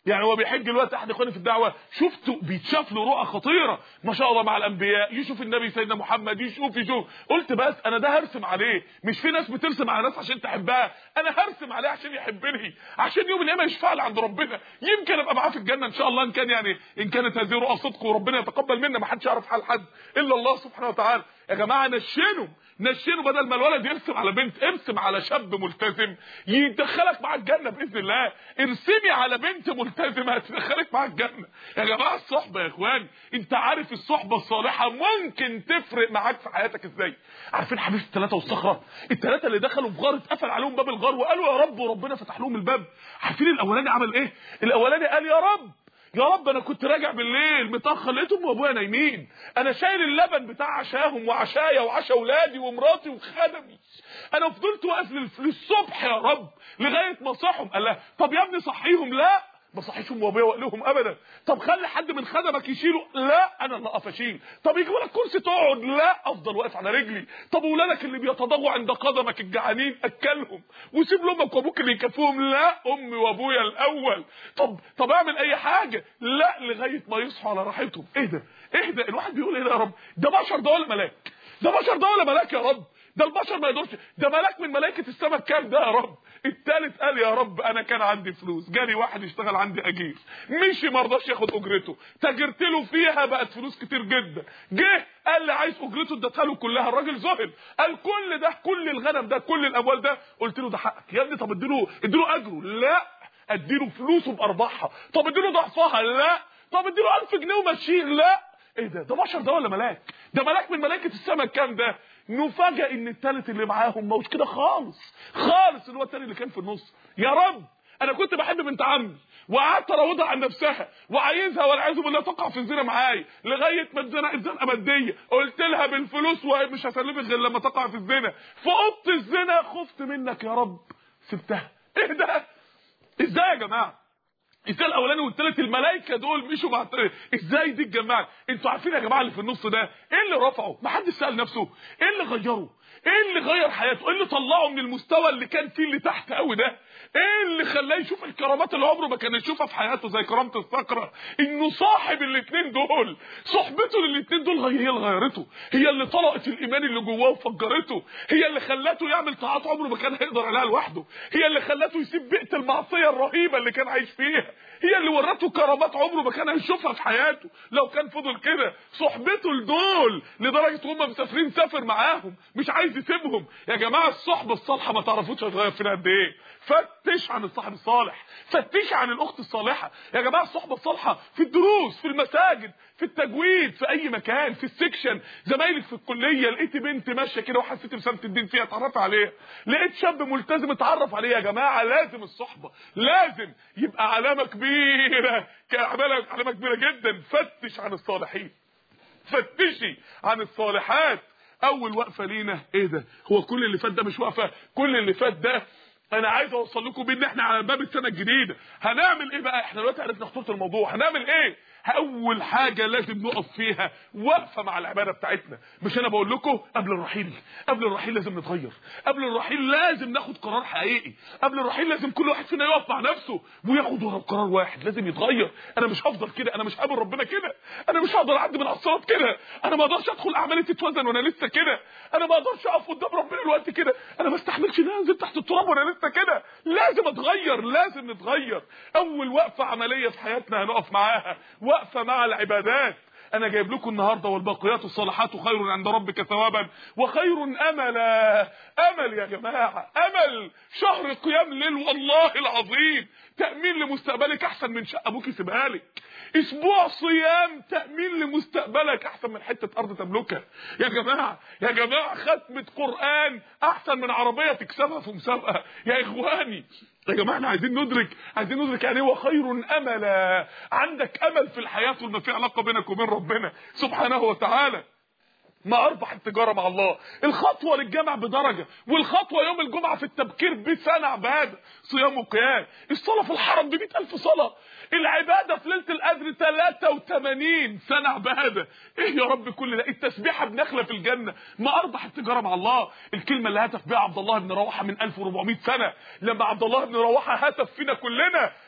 يعني هو بيحج دلوقتي احد اخواني في الدعوه شفته بيتشاف له رؤى خطيره ما شاء الله مع الانبياء يشوف النبي سيدنا محمد يشوف يشوف قلت بس انا ده هرسم عليه مش في ناس بترسم على ناس عشان تحبها انا هرسم عليه عشان يحبني عشان يوم القيامه يشفع لي عند ربنا يمكن ابقى معاه في الجنه ان شاء الله ان كان يعني ان كانت هذه رؤى صدق وربنا يتقبل منا ما حدش يعرف حال حد الا الله سبحانه وتعالى يا جماعه نشنوا نشنوا بدل ما الولد يرسم على بنت ارسم على شاب ملتزم يدخلك مع الجنه باذن الله ارسمي على بنت ملتزمه هتدخلك مع الجنه يا جماعه الصحبه يا اخوان انت عارف الصحبه الصالحه ممكن تفرق معاك في حياتك ازاي عارفين حديث الثلاثه والصخره الثلاثه اللي دخلوا في غار اتقفل عليهم باب الغار وقالوا يا رب وربنا فتح لهم الباب عارفين الاولاني عمل ايه الاولاني قال يا رب يا رب انا كنت راجع بالليل متاخر لقيتهم وابويا نايمين انا شايل اللبن بتاع عشاهم وعشايا وعشا اولادي ومراتي وخدمي انا فضلت واقف للصبح يا رب لغايه ما صحهم قال لها طب يا ابني صحيهم لا ما صحيتهم وابويا واقلهم ابدا طب خلي حد من خدمك يشيله لا انا اللي اقف اشيل طب يجيب لك كرسي تقعد لا افضل واقف على رجلي طب اولادك اللي بيتضاغوا عند قدمك الجعانين اكلهم وسيب لامك وابوك اللي يكفوهم لا امي وابويا الاول طب طب اعمل اي حاجه لا لغايه ما يصحوا على راحتهم ايه ده ايه ده الواحد بيقول ايه ده يا رب ده بشر ده ولا ملاك ده بشر ده ولا ملاك يا رب ده البشر ما يقدرش ده ملاك من ملائكه السماء كام ده يا رب الثالث قال يا رب انا كان عندي فلوس جالي واحد يشتغل عندي اجير مشي ما رضاش ياخد اجرته تاجرت له فيها بقت فلوس كتير جدا جه قال لي عايز اجرته اديتها له كلها الراجل ذهل قال كل ده كل الغنم ده كل الاموال ده قلت له ده حقك يا ابني طب اديله اديله اجره لا اديله فلوسه بارباحها طب اديله ضعفها لا طب اديله 1000 جنيه ومشيه لا ايه ده ده بشر ده ولا ملاك ده ملاك من ملائكه السماء كام ده نفاجئ ان الثالث اللي معاهم مش كده خالص خالص اللي هو الثاني اللي كان في النص يا رب انا كنت بحب بنت عمي وقعدت اراودها عن نفسها وعايزها والعياذ بالله تقع في الزنا معايا لغايه ما اتزنقت زنقه ماديه قلت لها بالفلوس ومش هسلمك غير لما تقع في الزنا في اوضه الزنا خفت منك يا رب سبتها ايه ده ازاي يا جماعه ازاي الاولاني والثالث الملائكه دول مشوا مع التالت ازاي دي الجماعه انتوا عارفين يا جماعه اللي في النص ده ايه اللي رفعه ما حدش سال نفسه ايه اللي غيره ايه اللي غير حياته ايه اللي طلعه من المستوى اللي كان فيه اللي تحت قوي ده ايه اللي خلاه يشوف الكرامات اللي عمره ما كان يشوفها في حياته زي كرامه الصقره انه صاحب الاثنين دول صحبته للاثنين دول هي اللي غيرته هي اللي طلقت الايمان اللي جواه وفجرته هي اللي خلته يعمل طاعات عمره ما كان هيقدر عليها لوحده هي اللي خلته يسيب بيئه المعصيه الرهيبه اللي كان عايش فيها هي اللي ورته كرامات عمره ما كان هيشوفها في حياته لو كان فضل كده صحبته لدول لدرجه هم مسافرين سافر معاهم مش عايز يسيبهم يا جماعه الصحبه الصالحه ما تعرفوش هتغير فينا قد ايه فتش عن الصاحب الصالح فتش عن الاخت الصالحه يا جماعه الصحبه الصالحه في الدروس في المساجد في التجويد في اي مكان في السكشن زمايلك في الكليه لقيت بنت ماشيه كده وحسيت بسنه الدين فيها اتعرف عليها لقيت شاب ملتزم اتعرف عليه يا جماعه لازم الصحبه لازم يبقى علامه كبيره علامه علامه كبيره جدا فتش عن الصالحين فتشي عن الصالحات اول وقفه لينا ايه ده هو كل اللي فات ده مش وقفه كل اللي فات ده انا عايز اوصل لكم بان احنا على باب السنه الجديده هنعمل ايه بقى احنا دلوقتي عرفنا خطوره الموضوع هنعمل ايه اول حاجه لازم نقف فيها وقفه مع العباده بتاعتنا مش انا بقول لكم قبل الرحيل قبل الرحيل لازم نتغير قبل الرحيل لازم ناخد قرار حقيقي قبل الرحيل لازم كل واحد فينا يقف مع نفسه وياخد ورا قرار واحد لازم يتغير انا مش هفضل كده انا مش قابل ربنا كده انا مش هقدر اعدي من الصراط كده انا ما اقدرش ادخل اعمالي تتوزن وانا لسه كده انا ما اقدرش اقف قدام ربنا الوقت كده انا ما استحملش ان انزل تحت التراب وانا لسه كده لازم اتغير لازم نتغير اول وقفه عمليه في حياتنا هنقف معاها وقفه مع العبادات انا جايب لكم النهارده والباقيات الصالحات خير عند ربك ثوابا وخير املا امل يا جماعه امل شهر قيام ليل والله العظيم تامين لمستقبلك احسن من شقه ابوك يسيبها لك اسبوع صيام تامين لمستقبلك احسن من حته ارض تملكها يا جماعه يا جماعه ختمه قران احسن من عربيه تكسبها في مسابقه يا اخواني يا جماعه احنا عايزين ندرك عايزين ندرك يعني هو خير املا عندك امل في الحياه طول ما في علاقه بينك وبين ربنا سبحانه وتعالى ما اربح التجاره مع الله الخطوه للجامع بدرجه والخطوه يوم الجمعه في التبكير بسنه عباده صيام وقيام الصلاه في الحرم ب ألف صلاه العباده في ليله القدر 83 سنه عباده ايه يا رب كل ده التسبيحه بنخله في الجنه ما اربح التجاره مع الله الكلمه اللي هتف بها عبد الله بن رواحه من 1400 سنه لما عبد الله بن رواحه هتف فينا كلنا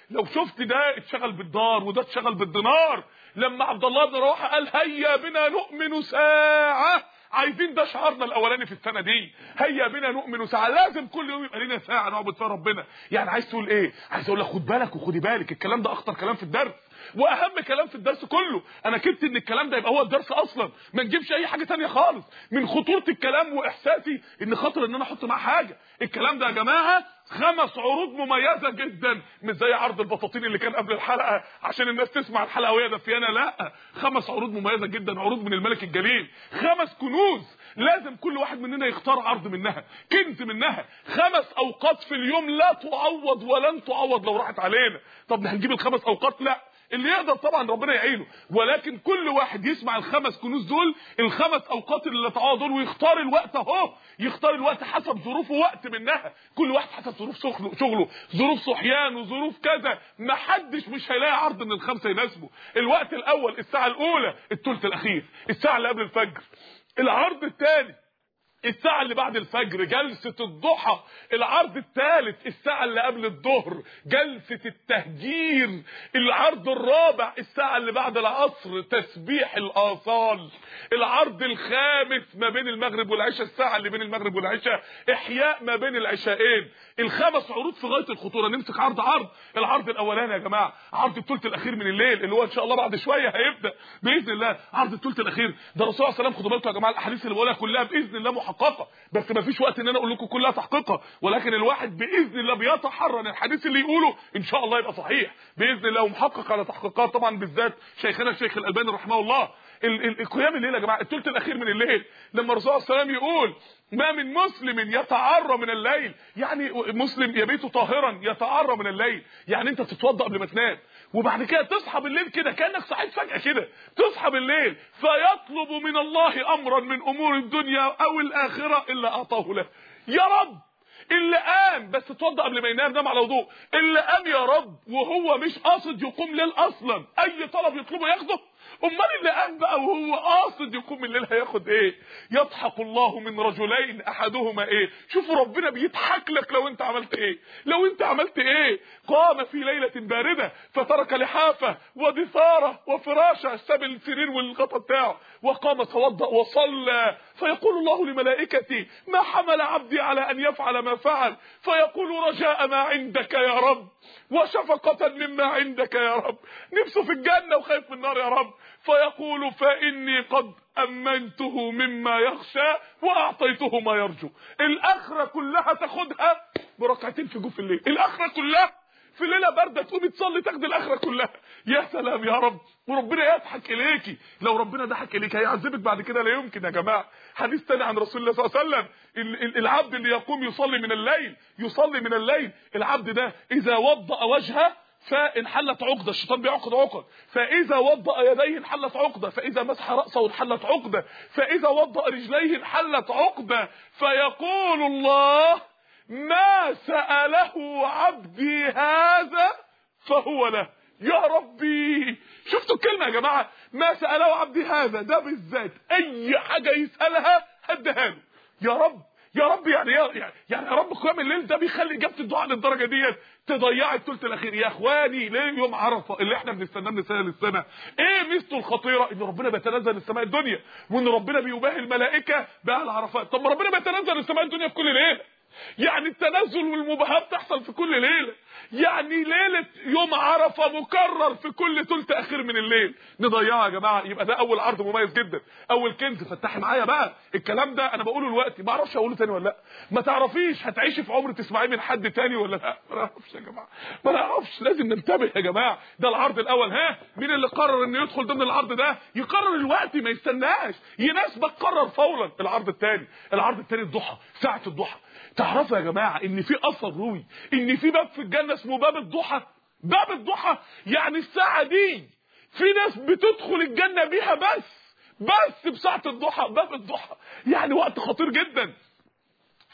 لو شفت ده اتشغل بالدار وده اتشغل بالدينار لما عبد الله بن رواحه قال هيا بنا نؤمن ساعه عايزين ده شعارنا الاولاني في السنه دي هيا بنا نؤمن ساعه لازم كل يوم يبقى لنا ساعه نعبد فيها ربنا يعني عايز تقول ايه عايز اقول لك خد بالك وخدي بالك الكلام ده اخطر كلام في الدرس واهم كلام في الدرس كله انا كنت ان الكلام ده يبقى هو الدرس اصلا ما نجيبش اي حاجه تانية خالص من خطوره الكلام واحساسي ان خاطر ان انا احط معاه حاجه الكلام ده يا جماعه خمس عروض مميزه جدا مش زي عرض البطاطين اللي كان قبل الحلقه عشان الناس تسمع الحلقه وهي دفيانه لا خمس عروض مميزه جدا عروض من الملك الجليل خمس كنوز لازم كل واحد مننا يختار عرض منها كنز منها خمس اوقات في اليوم لا تعوض ولن تعوض لو راحت علينا طب هنجيب الخمس اوقات لا اللي يقدر طبعا ربنا يعينه ولكن كل واحد يسمع الخمس كنوز دول الخمس اوقات اللي تعوض دول ويختار الوقت اهو يختار الوقت حسب ظروفه وقت منها كل واحد حسب ظروف شغله شغله ظروف صحيان وظروف كذا ما حدش مش هيلاقي عرض من الخمسه يناسبه الوقت الاول الساعه الاولى الثلث الاخير الساعه اللي قبل الفجر العرض الثاني الساعة اللي بعد الفجر جلسة الضحى العرض الثالث الساعة اللي قبل الظهر جلسة التهجير العرض الرابع الساعة اللي بعد العصر تسبيح الآصال العرض الخامس ما بين المغرب والعشاء الساعة اللي بين المغرب والعشاء إحياء ما بين العشاءين الخمس عروض في غاية الخطورة نمسك عرض عرض العرض الأولاني يا جماعة عرض الثلث الأخير من الليل اللي هو إن شاء الله بعد شوية هيبدأ بإذن الله عرض الثلث الأخير ده الرسول عليه السلام خدوا بالكم يا جماعة الأحاديث اللي بقولها كلها بإذن الله محققه بس ما فيش وقت ان انا اقول لكم كلها تحقيقها ولكن الواحد باذن الله بيتحرى ان الحديث اللي يقوله ان شاء الله يبقى صحيح باذن الله ومحقق على تحقيقات طبعا بالذات شيخنا الشيخ الالباني رحمه الله القيام الليل يا جماعه الثلث الاخير من الليل لما الرسول صلى الله عليه وسلم يقول ما من مسلم يتعرى من الليل يعني مسلم يبيت طاهرا يتعرى من الليل يعني انت تتوضا قبل ما تنام وبعد كده تصحى بالليل كده كانك صحيت فجاه كده تصحى بالليل فيطلب من الله امرا من امور الدنيا او الاخره الا اعطاه له يا رب اللي قام بس اتوضى قبل ما ينام نام على وضوء اللي قام يا رب وهو مش قاصد يقوم ليل اصلا اي طلب يطلبه ياخده امال اللي قام بقى وهو قاصد يقوم الليل هياخد ايه يضحك الله من رجلين احدهما ايه شوفوا ربنا بيضحك لك لو انت عملت ايه لو انت عملت ايه قام في ليله بارده فترك لحافه ودثاره وفراشه ساب السرير والغطا بتاعه وقام توضا وصلى فيقول الله لملائكته ما حمل عبدي على ان يفعل ما فعل فيقول رجاء ما عندك يا رب وشفقة مما عندك يا رب نفسه في الجنة وخايف من النار يا رب فيقول فإني قد أمنته مما يخشى وأعطيته ما يرجو الآخرة كلها تاخدها بركعتين في جوف الليل الآخرة كلها في ليله بارده تقومي تصلي تاخدي الاخره كلها يا سلام يا رب وربنا يضحك اليكي لو ربنا ضحك اليك هيعذبك بعد كده لا يمكن يا جماعه حديث تاني عن رسول الله صلى الله عليه وسلم العبد اللي يقوم يصلي من الليل يصلي من الليل العبد ده اذا وضأ وجهه فانحلت عقده الشيطان بيعقد عقد فاذا وضأ يديه انحلت عقده فاذا مسح راسه انحلت عقده فاذا وضأ رجليه انحلت عقده فيقول الله ما سأله عبدي هذا فهو له يا ربي شفتوا الكلمة يا جماعة ما سأله عبدي هذا ده بالذات اي حاجة يسألها هديها له يا رب يا رب يعني يا يعني, يعني يا رب قيام الليل ده بيخلي اجابه الدعاء للدرجه ديت تضيع الثلث الاخير يا اخواني ليه يوم عرفه اللي احنا بنستناه من سنه للسنه ايه ميزته الخطيره ان ربنا بيتنزل السماء الدنيا وان ربنا بيباهي الملائكه باهل عرفات طب ما ربنا بيتنزل السماء الدنيا في كل ليله يعني التنزل والمباهاه بتحصل في كل ليله يعني ليله يوم عرفه مكرر في كل ثلث اخير من الليل نضيعها يا جماعه يبقى ده اول عرض مميز جدا اول كنز فتحي معايا بقى الكلام ده انا بقوله دلوقتي ما اعرفش اقوله تاني ولا لا ما تعرفيش هتعيشي في عمر تسمعيه من حد تاني ولا لا ما اعرفش يا جماعه ما نعرفش لازم ننتبه يا جماعه ده العرض الاول ها مين اللي قرر انه يدخل ضمن العرض ده يقرر الوقت ما يستناش يناسبك قرر فورا العرض الثاني العرض الثاني الضحى ساعه الضحى تعرفوا يا جماعه ان في اثر روي ان في باب في الجنه اسمه باب الضحى باب الضحى يعني الساعه دي في ناس بتدخل الجنه بيها بس بس بساعه الضحى باب الضحى يعني وقت خطير جدا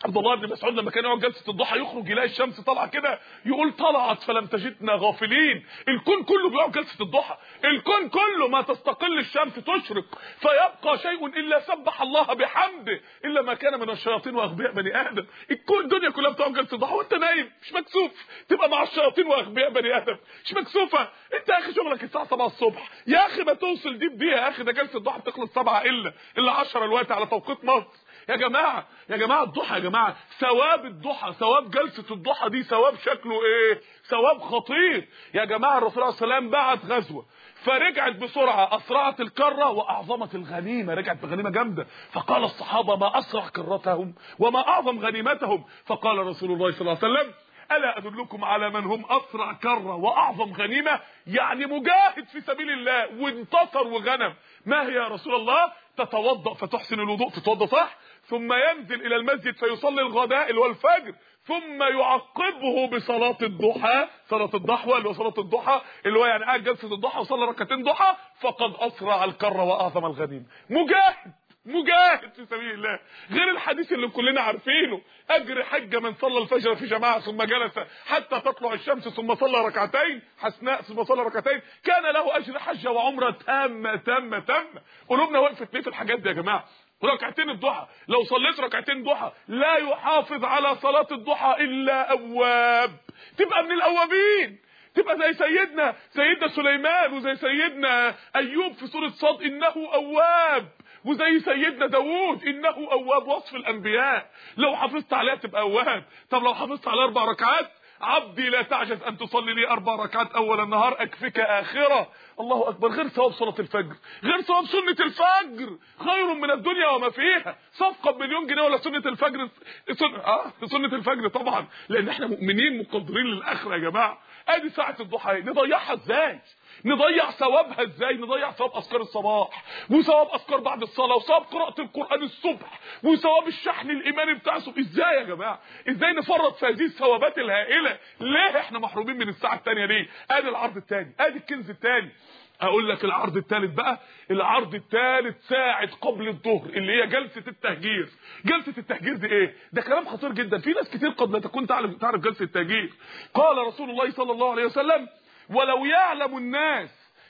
عبد الله بن مسعود لما كان يقعد جلسه الضحى يخرج يلاقي الشمس طالعه كده يقول طلعت فلم تجدنا غافلين الكون كله بيقعد جلسه الضحى الكون كله ما تستقل الشمس تشرق فيبقى شيء الا سبح الله بحمده الا ما كان من الشياطين واغبياء بني ادم الكون الدنيا كلها بتقعد جلسه الضحى وانت نايم مش مكسوف تبقى مع الشياطين واغبياء بني ادم مش مكسوفه انت يا اخي شغلك الساعه 7 الصبح يا اخي ما توصل دي بدي يا اخي ده جلسه الضحى بتخلص 7 الا الا 10 الوقت على توقيت مصر يا جماعه يا جماعه الضحى يا جماعه ثواب الضحى ثواب جلسه الضحى دي ثواب شكله ايه ثواب خطير يا جماعه الرسول عليه السلام بعت غزوه فرجعت بسرعه اسرعت الكره واعظمت الغنيمه رجعت بغنيمه جامده فقال الصحابه ما اسرع كرتهم وما اعظم غنيمتهم فقال رسول الله صلى الله عليه وسلم الا ادلكم على من هم اسرع كره واعظم غنيمه يعني مجاهد في سبيل الله وانتصر وغنم ما هي يا رسول الله تتوضا فتحسن الوضوء تتوضا صح ثم ينزل الى المسجد فيصلي الغداء اللي هو الفجر ثم يعقبه بصلاه الضحى صلاه الضحوه اللي هو صلاه الضحى اللي هو يعني قاعد جلسه الضحى وصلى ركعتين ضحى فقد اسرع الكره واعظم الغنيمه مجاهد مجاهد في سبيل الله غير الحديث اللي كلنا عارفينه اجر حجه من صلى الفجر في جماعه ثم جلس حتى تطلع الشمس ثم صلى ركعتين حسناء ثم صلى ركعتين كان له اجر حجه وعمره تامه تامه تامه قلوبنا وقفت ليه في الحاجات دي يا جماعه ركعتين الضحى لو صليت ركعتين ضحى لا يحافظ على صلاه الضحى الا اواب تبقى من الاوابين تبقى زي سيدنا سيدنا سليمان وزي سيدنا ايوب في سوره صاد انه اواب وزي سيدنا داوود انه اواب وصف الانبياء لو حافظت عليها تبقى اواب طب لو حافظت على اربع ركعات عبدي لا تعجز ان تصلي لي اربع ركعات اول النهار اكفك اخره الله اكبر غير ثواب صلاه الفجر غير ثواب سنه الفجر خير من الدنيا وما فيها صفقه بمليون جنيه ولا سنه الفجر سنة اه سنه الفجر طبعا لان احنا مؤمنين مقدرين للاخره يا جماعه ادي ساعه الضحى نضيعها ازاي نضيع ثوابها ازاي نضيع ثواب اذكار الصباح وثواب اذكار بعد الصلاه وثواب قراءه القران الصبح وثواب الشحن الايماني بتاع الصبح ازاي يا جماعه ازاي نفرط في هذه الثوابات الهائله ليه احنا محرومين من الساعه الثانيه ليه ادي العرض الثاني ادي الكنز الثاني اقول لك العرض الثالث بقى العرض الثالث ساعه قبل الظهر اللي هي جلسه التهجير جلسه التهجير دي ايه ده كلام خطير جدا في ناس كتير قد لا تكون تعرف تعرف جلسه التهجير قال رسول الله صلى الله عليه وسلم ولو يعلم الناس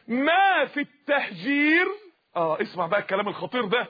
ما في التهجير اه اسمع بقى الكلام الخطير ده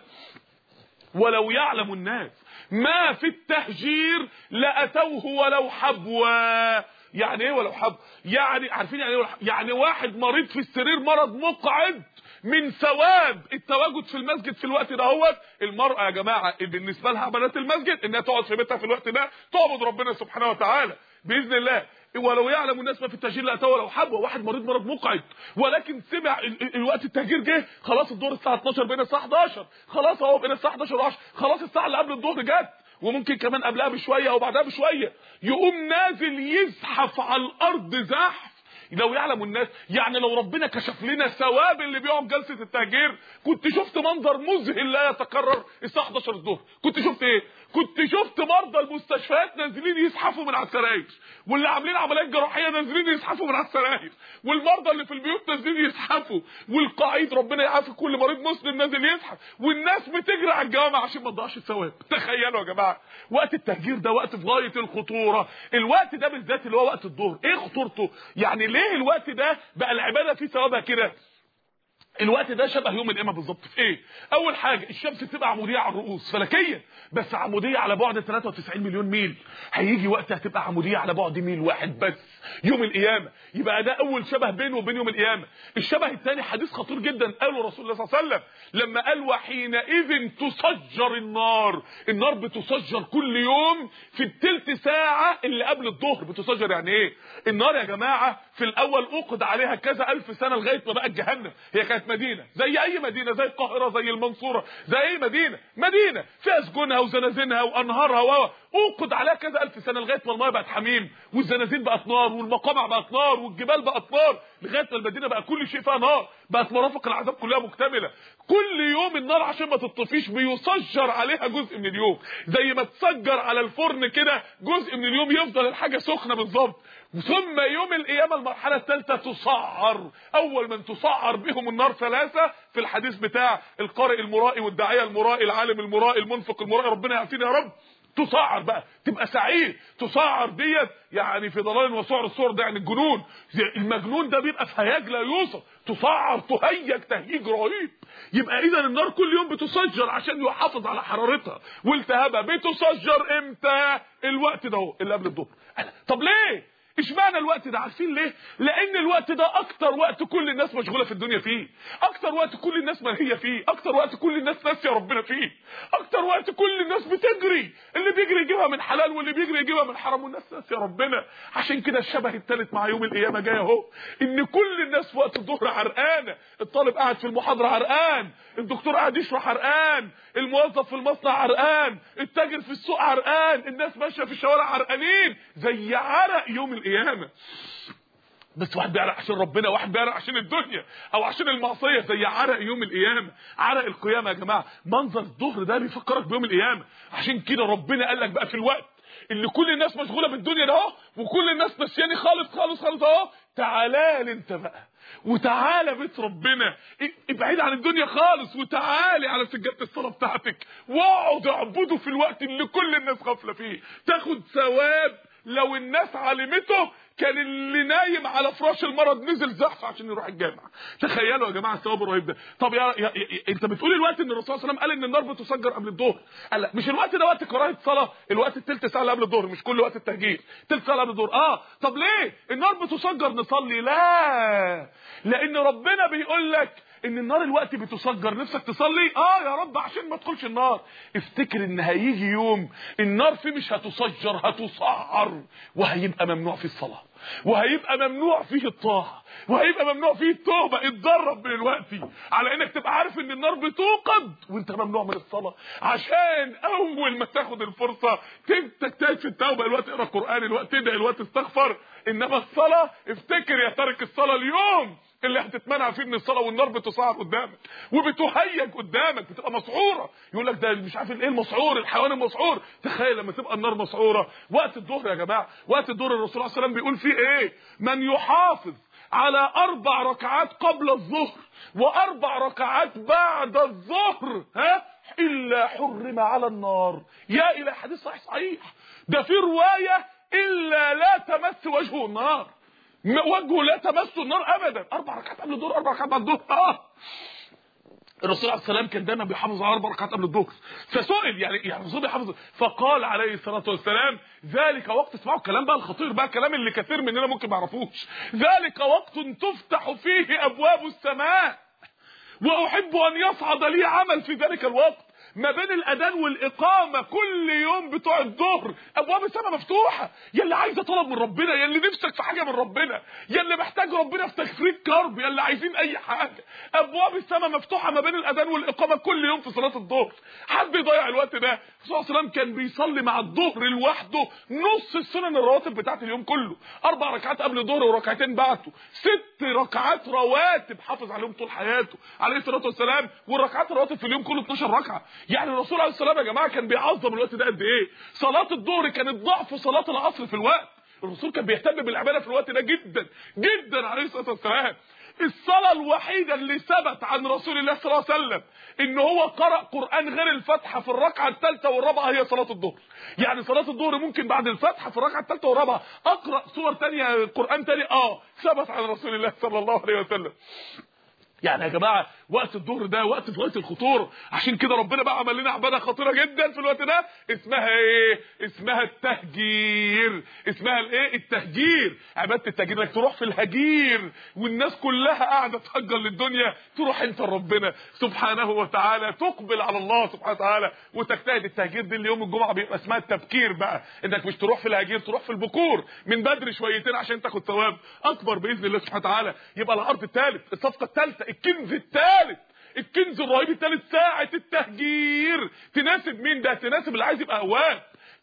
ولو يعلم الناس ما في التهجير لاتوه ولو حبوا يعني ايه ولو حب يعني عارفين يعني ايه ولو حب؟ يعني واحد مريض في السرير مرض مقعد من ثواب التواجد في المسجد في الوقت ده هو المرأة يا جماعة بالنسبة لها بنات المسجد انها تقعد في بيتها في الوقت ده تعبد ربنا سبحانه وتعالى بإذن الله ولو يعلم الناس ما في التهجير لاتوا لو حبوا واحد مريض مرض مقعد ولكن سمع ال- ال- الوقت التهجير جه خلاص الدور الساعه 12 بين الساعه 11 خلاص اهو بين الساعه 11 و10 خلاص الساعه اللي قبل الظهر جت وممكن كمان قبلها بشويه او بعدها بشويه يقوم نازل يزحف على الارض زحف لو يعلم الناس يعني لو ربنا كشف لنا ثواب اللي بيقعد جلسه التهجير كنت شفت منظر مذهل لا يتكرر الساعه 11 الظهر كنت شفت ايه كنت شفت مرضى المستشفيات نازلين يزحفوا من على السراير واللي عاملين عمليات جراحيه نازلين يزحفوا من على السراير والمرضى اللي في البيوت نازلين يزحفوا والقاعد ربنا يعافي كل مريض مسلم نازل يزحف والناس بتجري على الجامع عشان ما تضيعش الثواب تخيلوا يا جماعه وقت التهجير ده وقت في غايه الخطوره الوقت ده بالذات اللي هو وقت الظهر ايه خطورته يعني ليه الوقت ده بقى العباده فيه ثوابها كده الوقت ده شبه يوم القيامه بالظبط في ايه اول حاجه الشمس بتبقى عموديه على الرؤوس فلكيه بس عموديه على بعد 93 مليون ميل هيجي وقت هتبقى عموديه على بعد ميل واحد بس يوم القيامه يبقى ده اول شبه بينه وبين يوم القيامه الشبه الثاني حديث خطير جدا قاله رسول الله صلى الله عليه وسلم لما قال وحينئذ تسجر النار النار بتسجر كل يوم في الثلث ساعه اللي قبل الظهر بتسجر يعني ايه النار يا جماعه في الاول اوقد عليها كذا الف سنه لغايه ما بقت جهنم هي كانت مدينه زي اي مدينه زي القاهره زي المنصوره زي اي مدينه مدينه فيها سجونها وزنازينها وانهارها و اوقد عليها كذا الف سنه لغايه ما المايه بقت حميم والزنازين بقت نار والمقامع بقت نار والجبال بقت نار لغايه ما المدينه بقى كل شيء فيها نار بقت مرافق العذاب كلها مكتمله كل يوم النار عشان ما تطفيش بيسجر عليها جزء من اليوم زي ما تسجر على الفرن كده جزء من اليوم يفضل الحاجه سخنه بالظبط ثم يوم القيامة المرحلة الثالثة تسعر أول من تسعر بهم النار ثلاثة في الحديث بتاع القارئ المرائي والداعية المرائي العالم المرائي المنفق المرائي ربنا يعافينا يا رب تسعر بقى تبقى سعيد تسعر ديت يعني في ضلال وسعر الصور ده يعني الجنون المجنون ده بيبقى في هياج لا يوصف تسعر تهيج تهيج رهيب يبقى اذا النار كل يوم بتسجر عشان يحافظ على حرارتها والتهابها بتسجر امتى الوقت ده اهو اللي قبل الظهر طب ليه اشمعنى الوقت ده عارفين ليه لان الوقت ده اكتر وقت كل الناس مشغوله في الدنيا فيه اكتر وقت كل الناس ملهيه فيه اكتر وقت كل الناس ناسيه ربنا فيه اكتر وقت كل الناس بتجري اللي بيجري يجيبها من حلال واللي بيجري يجيبها من حرام والناس ناسيه ربنا عشان كده الشبه الثالث مع يوم القيامه جاي اهو ان كل الناس في وقت الظهر عرقانه الطالب قاعد في المحاضره عرقان الدكتور قاعد يشرح عرقان الموظف في المصنع عرقان التاجر في السوق عرقان الناس ماشيه في الشوارع عرقانين زي عرق يوم القيامه بس واحد بيعرق عشان ربنا واحد بيعرق عشان الدنيا او عشان المعصيه زي عرق يوم القيامه عرق القيامه يا جماعه منظر الظهر ده بيفكرك بيوم القيامه عشان كده ربنا قال لك بقى في الوقت اللي كل الناس مشغوله بالدنيا ده اهو وكل الناس نسياني خالص خالص خالص اهو تعالى لي انت بقى وتعالى بيت ربنا ابعد عن الدنيا خالص وتعالي على سجاده الصلاه بتاعتك واقعد اعبده في الوقت اللي كل الناس غافله فيه تاخد ثواب لو الناس علمته كان اللي نايم على فراش المرض نزل زحف عشان يروح الجامع تخيلوا يا جماعه الثواب الرهيب ده طب يا, يا, يا انت بتقول الوقت ان الرسول صلى الله عليه وسلم قال ان النار بتسجر قبل الظهر قال لا مش الوقت ده وقت قراءه صلاه الوقت الثلث ساعه اللي قبل الظهر مش كل وقت التهجير ثلث ساعه قبل الظهر اه طب ليه النار بتسجر نصلي لا لان ربنا بيقول لك ان النار الوقت بتسجر نفسك تصلي اه يا رب عشان ما تدخلش النار افتكر ان هيجي يوم النار فيه مش هتسجر هتسعر وهيبقى ممنوع فيه الصلاه وهيبقى ممنوع فيه الطاعه وهيبقى ممنوع فيه التوبه اتدرب من الوقت على انك تبقى عارف ان النار بتوقد وانت ممنوع من الصلاه عشان اول ما تاخد الفرصه تجتهد في التوبه الوقت اقرا قران الوقت تدعي الوقت استغفر انما الصلاه افتكر يا تارك الصلاه اليوم اللي هتتمنع فيه من الصلاه والنار بتصعر قدامك وبتهيج قدامك بتبقى مسعوره يقول لك ده مش عارف ايه المسعور الحيوان المسعور تخيل لما تبقى النار مسعوره وقت الظهر يا جماعه وقت الظهر الرسول صلى الله عليه وسلم بيقول فيه ايه من يحافظ على اربع ركعات قبل الظهر واربع ركعات بعد الظهر ها الا حرم على النار يا الى حديث صحيح صحيح ده في روايه الا لا تمس وجهه النار وجهه لا تمس النار ابدا اربع ركعات قبل الظهر اربع ركعات بعد الظهر اه الرسول عليه السلام كان دايما بيحافظ على اربع ركعات قبل الظهر فسئل يعني يعني الرسول بيحافظ فقال عليه الصلاه والسلام ذلك وقت اسمعوا الكلام بقى الخطير بقى الكلام اللي كثير مننا ممكن ما يعرفوش ذلك وقت تفتح فيه ابواب السماء واحب ان يصعد لي عمل في ذلك الوقت ما بين الاذان والاقامه كل يوم بتوع الظهر ابواب السماء مفتوحه يا اللي عايزه طلب من ربنا يا اللي نفسك في حاجه من ربنا يا اللي محتاج ربنا في تخفيف كرب يا اللي عايزين اي حاجه ابواب السماء مفتوحه ما بين الاذان والاقامه كل يوم في صلاه الظهر حد يضيع الوقت ده الرسول صلى الله عليه وسلم كان بيصلي مع الظهر لوحده نص السنن الرواتب بتاعت اليوم كله اربع ركعات قبل الظهر وركعتين بعده ست ركعات رواتب حافظ عليهم طول حياته عليه الصلاه والسلام والركعات الرواتب في اليوم كله 12 ركعه يعني الرسول عليه السلام يا جماعه كان بيعظم الوقت ده قد ايه صلاه الظهر كانت ضعف صلاه العصر في الوقت الرسول كان بيهتم بالعباده في الوقت ده جدا جدا عليه الصلاه والسلام الصلاه الوحيده اللي ثبت عن رسول الله صلى الله عليه وسلم ان هو قرأ قرآن غير الفاتحه في الركعه الثالثه والرابعه هي صلاه الظهر يعني صلاه الظهر ممكن بعد الفاتحه في الركعه الثالثه والرابعه اقرا سور ثانيه قرآن ثاني اه ثبت عن رسول الله صلى الله عليه وسلم يعني يا جماعه وقت الظهر ده وقت في غايه الخطوره عشان كده ربنا بقى عمل لنا عباده خطيره جدا في الوقت ده اسمها ايه اسمها التهجير اسمها الايه التهجير عباده التهجير انك تروح في الهجير والناس كلها قاعده تهجر للدنيا تروح انت لربنا سبحانه وتعالى تقبل على الله سبحانه وتعالى وتجتهد التهجير دي اللي يوم الجمعه بيبقى اسمها التبكير بقى انك مش تروح في الهجير تروح في البكور من بدري شويتين عشان تاخد ثواب اكبر باذن الله سبحانه وتعالى يبقى العرض الثالث الصفقه الثالثه الكنز الثالث الكنز الرهيب الثالث ساعة التهجير تناسب مين ده تناسب اللي عايز يبقى اواب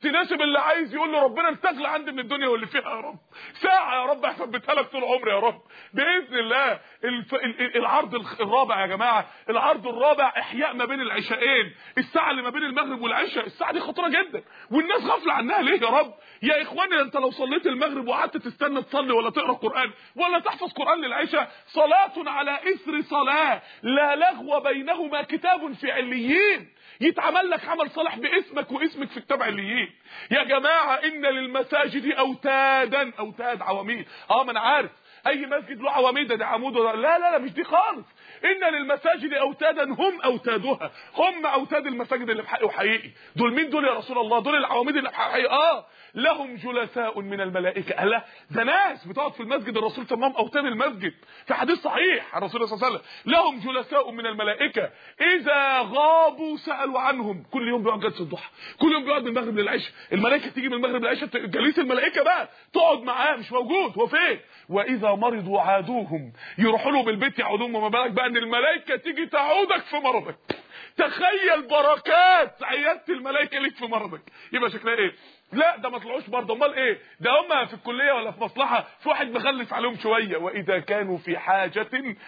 تناسب اللي عايز يقول له ربنا انت اغلى عندي من الدنيا واللي فيها يا رب ساعه يا رب اثبتها لك طول عمري يا رب باذن الله الف... العرض الرابع يا جماعه العرض الرابع احياء ما بين العشاءين الساعه اللي ما بين المغرب والعشاء الساعه دي خطيره جدا والناس غافله عنها ليه يا رب يا اخواني انت لو صليت المغرب وقعدت تستنى تصلي ولا تقرا قران ولا تحفظ قران للعشاء صلاه على اثر صلاه لا لغو بينهما كتاب في عليين يتعمل لك عمل صالح باسمك واسمك في كتاب عليين يا جماعه ان للمساجد اوتادا اوتاد عواميد اه ما انا عارف اي مسجد له عواميد ده عمود لا لا لا مش دي خالص ان للمساجد اوتادا هم اوتادها هم اوتاد المساجد اللي بحق وحقيقي دول مين دول يا رسول الله دول العواميد اللي بحق وحقيقي اه لهم جلساء من الملائكه الا ده ناس بتقعد في المسجد الرسول تمام اوتاد المسجد في حديث صحيح عن الرسول صلى الله عليه وسلم لهم جلساء من الملائكه اذا غابوا سالوا عنهم كل يوم بيقعد جلسه الضحى كل يوم بيقعد من المغرب للعشاء الملائكه تيجي من المغرب للعشاء جليس الملائكه بقى تقعد معاه مش موجود هو فين واذا مرضوا عادوهم يروحوا له بالبيت يعودون وما بالك بقى ان الملائكه تيجي تعودك في مرضك تخيل بركات عياده الملائكه ليك في مرضك يبقى شكلها ايه لا ده ما طلعوش برضه امال ايه ده هم في الكليه ولا في مصلحه في واحد مخلص عليهم شويه واذا كانوا في حاجه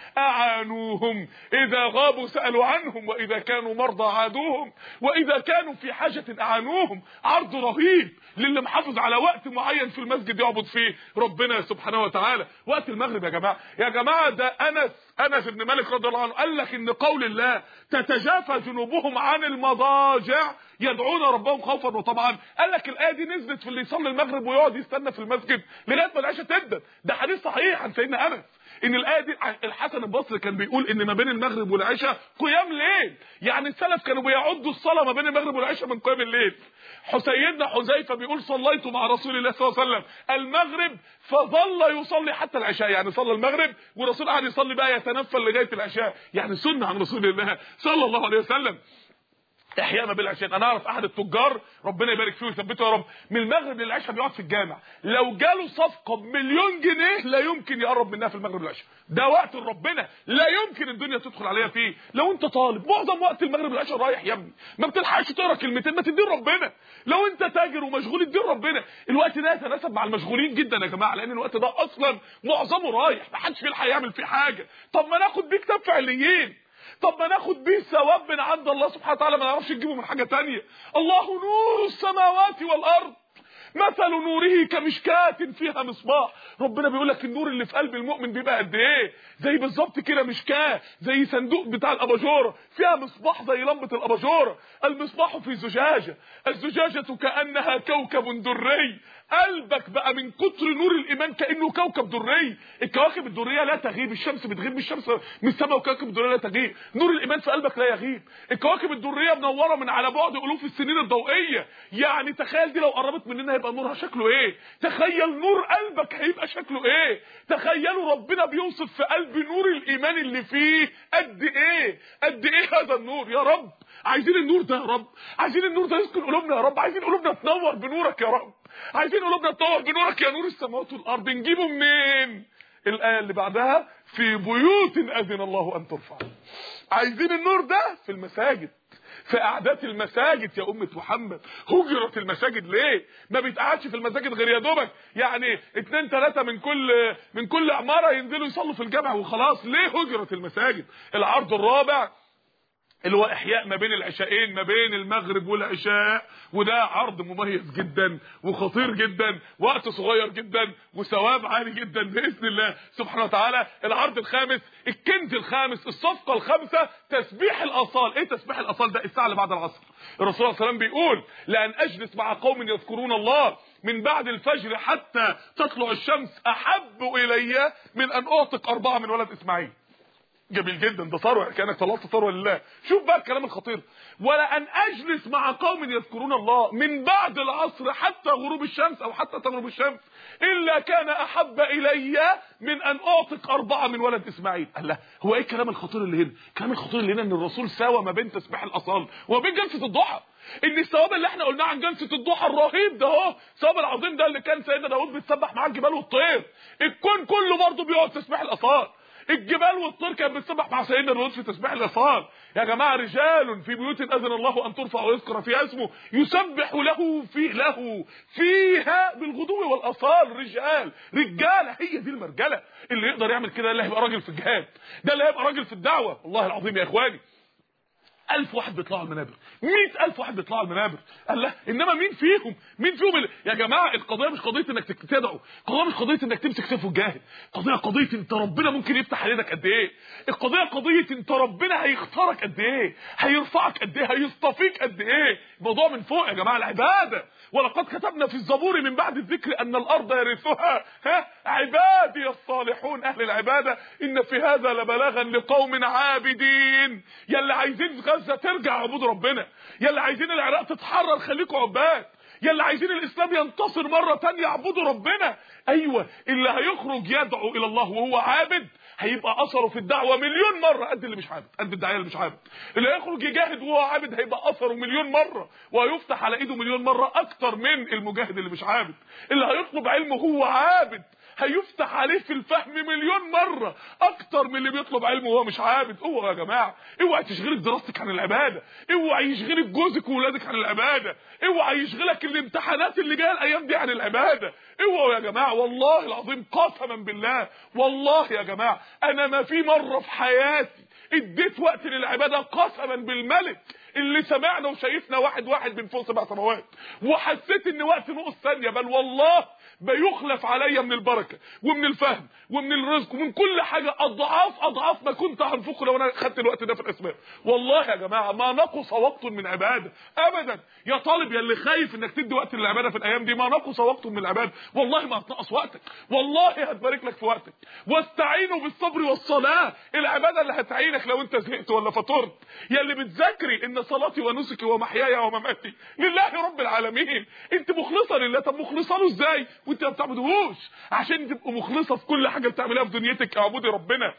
اعانوهم اذا غابوا سالوا عنهم واذا كانوا مرضى عادوهم واذا كانوا في حاجه اعانوهم عرض رهيب للي محافظ على وقت معين في المسجد يعبد فيه ربنا سبحانه وتعالى وقت المغرب يا جماعه يا جماعه ده انس انس بن مالك رضي الله عنه قال لك ان قول الله تتجافى جنوبهم عن المضاجع يدعون ربهم خوفا وطبعا قال لك الايه دي نزلت في اللي يصلي المغرب ويقعد يستنى في المسجد لغايه ما العشاء تبدا ده حديث صحيح عن سيدنا انس ان الايه دي الحسن البصري كان بيقول ان ما بين المغرب والعشاء قيام ليل يعني السلف كانوا بيعدوا الصلاه ما بين المغرب والعشاء من قيام الليل سيدنا حذيفه بيقول صليت مع رسول الله صلى الله عليه وسلم المغرب فظل يصلي حتى العشاء يعني صلى المغرب والرسول قعد يصلي بقى يتنفل لغايه العشاء يعني سنه عن رسول الله صلى الله عليه وسلم احياء ما بين العشاء انا اعرف احد التجار ربنا يبارك فيه ويثبته يا رب من المغرب للعشاء بيقعد في الجامع لو جاله صفقه بمليون جنيه لا يمكن يقرب منها في المغرب والعشاء ده وقت ربنا لا يمكن الدنيا تدخل عليها فيه لو انت طالب معظم وقت المغرب والعشاء رايح يا ابني ما بتلحقش تقرا كلمتين ما تدين ربنا لو انت تاجر ومشغول ادين ربنا الوقت ده يتناسب مع المشغولين جدا يا جماعه لان الوقت ده اصلا معظمه رايح ما حدش بيلحق يعمل فيه حاجه طب ما ناخد بيه كتاب فعليين طب ما ناخد بيه ثواب من عند الله سبحانه وتعالى ما نعرفش نجيبه من حاجه تانية الله نور السماوات والارض مثل نوره كمشكاة فيها مصباح ربنا بيقول لك النور اللي في قلب المؤمن بيبقى قد ايه زي بالظبط كده مشكاة زي صندوق بتاع الاباجوره فيها مصباح زي لمبه الاباجوره المصباح في زجاجه الزجاجه كانها كوكب دري قلبك بقى من كتر نور الايمان كانه كوكب دري الكواكب الدريه لا تغيب الشمس بتغيب من الشمس من السماء وكواكب الدريه لا تغيب نور الايمان في قلبك لا يغيب الكواكب الدريه منوره من على بعد الوف السنين الضوئيه يعني تخيل دي لو قربت مننا هيبقى نورها شكله ايه تخيل نور قلبك هيبقى شكله ايه تخيلوا ربنا بيوصف في قلب نور الايمان اللي فيه قد ايه قد ايه هذا النور يا رب عايزين النور ده يا رب عايزين النور ده يسكن قلوبنا يا رب عايزين قلوبنا تنور بنورك يا رب عايزين قلوبنا تنور بنورك يا نور السماوات والارض نجيبه منين الايه اللي بعدها في بيوت اذن الله ان ترفع عايزين النور ده في المساجد في قعدات المساجد يا أمة محمد هجرت المساجد ليه ما بيتقعدش في المساجد غير يا دوبك يعني اتنين تلاتة من كل من كل عمارة ينزلوا يصلوا في الجامع وخلاص ليه هجرت المساجد العرض الرابع اللي هو احياء ما بين العشاءين ما بين المغرب والعشاء وده عرض مميز جدا وخطير جدا وقت صغير جدا وثواب عالي جدا باذن الله سبحانه وتعالى العرض الخامس الكنز الخامس الصفقه الخامسه تسبيح الاصال ايه تسبيح الاصال ده الساعه اللي بعد العصر الرسول صلى الله عليه وسلم بيقول لان اجلس مع قوم يذكرون الله من بعد الفجر حتى تطلع الشمس احب الي من ان اعتق اربعه من ولد اسماعيل جميل جدا ده ثروه كانك طلعت ثروه لله شوف بقى الكلام الخطير ولا ان اجلس مع قوم يذكرون الله من بعد العصر حتى غروب الشمس او حتى تغرب الشمس الا كان احب الي من ان اعتق اربعه من ولد اسماعيل الله هو ايه الكلام الخطير اللي هنا الكلام الخطير اللي هنا ان الرسول ساوى ما بين تسبيح الاصال وبين جلسه الضحى ان الثواب اللي احنا قلناه عن جلسه الضحى الرهيب ده اهو الثواب العظيم ده اللي كان سيدنا داوود بيتسبح معاه الجبال والطير الكون كله برضه بيقعد تسبيح الاصال الجبال والطير كانت بتسبح مع سيدنا داوود في تسبيح الاصال يا جماعه رجال في بيوت اذن الله ان ترفع ويذكر فيها اسمه يسبح له في له فيها بالغدو والاصال رجال رجاله هي دي المرجله اللي يقدر يعمل كده اللي هيبقى راجل في الجهاد ده اللي هيبقى راجل في الدعوه والله العظيم يا اخواني ألف واحد بيطلعوا المنابر مئة ألف واحد بيطلعوا المنابر قال لا إنما مين فيهم مين فيهم اللي... يا جماعة القضية مش قضية إنك تدعو القضية مش قضية إنك تمسك سيف وتجاهد القضية قضية أنت ربنا ممكن يفتح عليك قد إيه القضية قضية أنت ربنا هيختارك قد إيه هيرفعك قد إيه هيصطفيك قد إيه الموضوع من فوق يا جماعة العبادة ولقد كتبنا في الزبور من بعد الذكر أن الأرض يرثها ها عبادي الصالحون أهل العبادة إن في هذا لبلاغا لقوم عابدين يلي عايزين غزة ترجع عبود ربنا يلي عايزين العراق تتحرر خليكم عباد يلي عايزين الاسلام ينتصر مرة تانية اعبدوا ربنا ايوه اللي هيخرج يدعو الى الله وهو عابد هيبقى اثره في الدعوه مليون مره قد اللي مش عابد قد الداعيه اللي مش عابد اللي هيخرج يجاهد وهو عابد هيبقى اثره مليون مره وهيفتح على ايده مليون مره اكتر من المجاهد اللي مش عابد اللي هيطلب علمه وهو عابد هيفتح عليه في الفهم مليون مرة اكتر من اللي بيطلب علم وهو مش عابد اوعى يا جماعة اوعى تشغلك دراستك عن العبادة اوعى يشغلك جوزك وولادك عن العبادة اوعى يشغلك الامتحانات اللي جايه الايام دي عن العبادة اوعوا يا جماعة والله العظيم قسما بالله والله يا جماعة انا ما في مرة في حياتي اديت وقت للعبادة قسما بالملك اللي سمعنا وشايفنا واحد واحد من فوق سبع سماوات وحسيت ان وقت نقص ثانيه بل والله بيخلف عليا من البركه ومن الفهم ومن الرزق ومن كل حاجه اضعاف اضعاف ما كنت هنفقه لو انا خدت الوقت ده في الاسباب والله يا جماعه ما نقص وقت من عباده ابدا يا طالب يا اللي خايف انك تدي وقت للعباده في الايام دي ما نقص وقت من العباده والله ما هتنقص وقتك والله هتبارك لك في وقتك واستعينوا بالصبر والصلاه العباده اللي هتعينك لو انت زهقت ولا فطرت يا اللي بتذاكري ان صلاتي ونسكي ومحياي ومماتي لله رب العالمين انت مخلصه لله طب مخلصه له ازاي وانت ما بتعبدوهوش عشان تبقوا مخلصه في كل حاجه بتعمليها في دنيتك اعبدي ربنا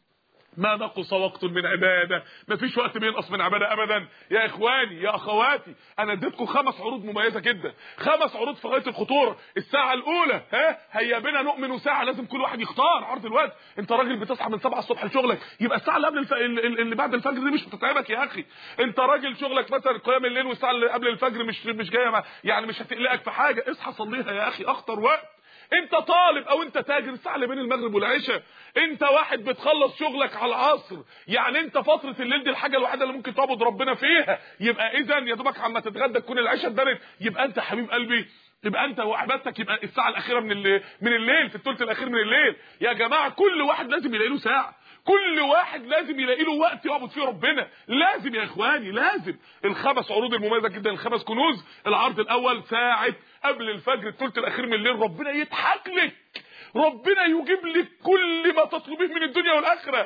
ما نقص وقت من عباده مفيش وقت بينقص من عباده ابدا يا اخواني يا اخواتي انا اديتكم خمس عروض مميزه جدا خمس عروض في غايه الخطوره الساعه الاولى ها هيا بنا نؤمن ساعه لازم كل واحد يختار عرض الوقت انت راجل بتصحى من 7 الصبح لشغلك يبقى الساعه اللي قبل الف... اللي بعد الفجر دي مش بتتعبك يا اخي انت راجل شغلك مثلا قيام الليل والساعه اللي قبل الفجر مش مش جايه مع... يعني مش هتقلقك في حاجه اصحى صليها يا اخي اخطر وقت انت طالب او انت تاجر الساعه اللي بين المغرب والعشاء انت واحد بتخلص شغلك على العصر يعني انت فتره الليل دي الحاجه الوحيده اللي ممكن تعبد ربنا فيها يبقى اذا يا دوبك عما تتغدى تكون العشاء اتدنت يبقى انت حبيب قلبي يبقى انت وعبادتك يبقى الساعه الاخيره من الليل من الليل في الثلث الاخير من الليل يا جماعه كل واحد لازم يلاقي له ساعه كل واحد لازم يلاقي له وقت يعبد فيه ربنا لازم يا اخواني لازم الخمس عروض المميزه جدا الخمس كنوز العرض الاول ساعه قبل الفجر الثلث الاخير من الليل ربنا يضحك لك ربنا يجيب لك كل ما تطلبيه من الدنيا والاخره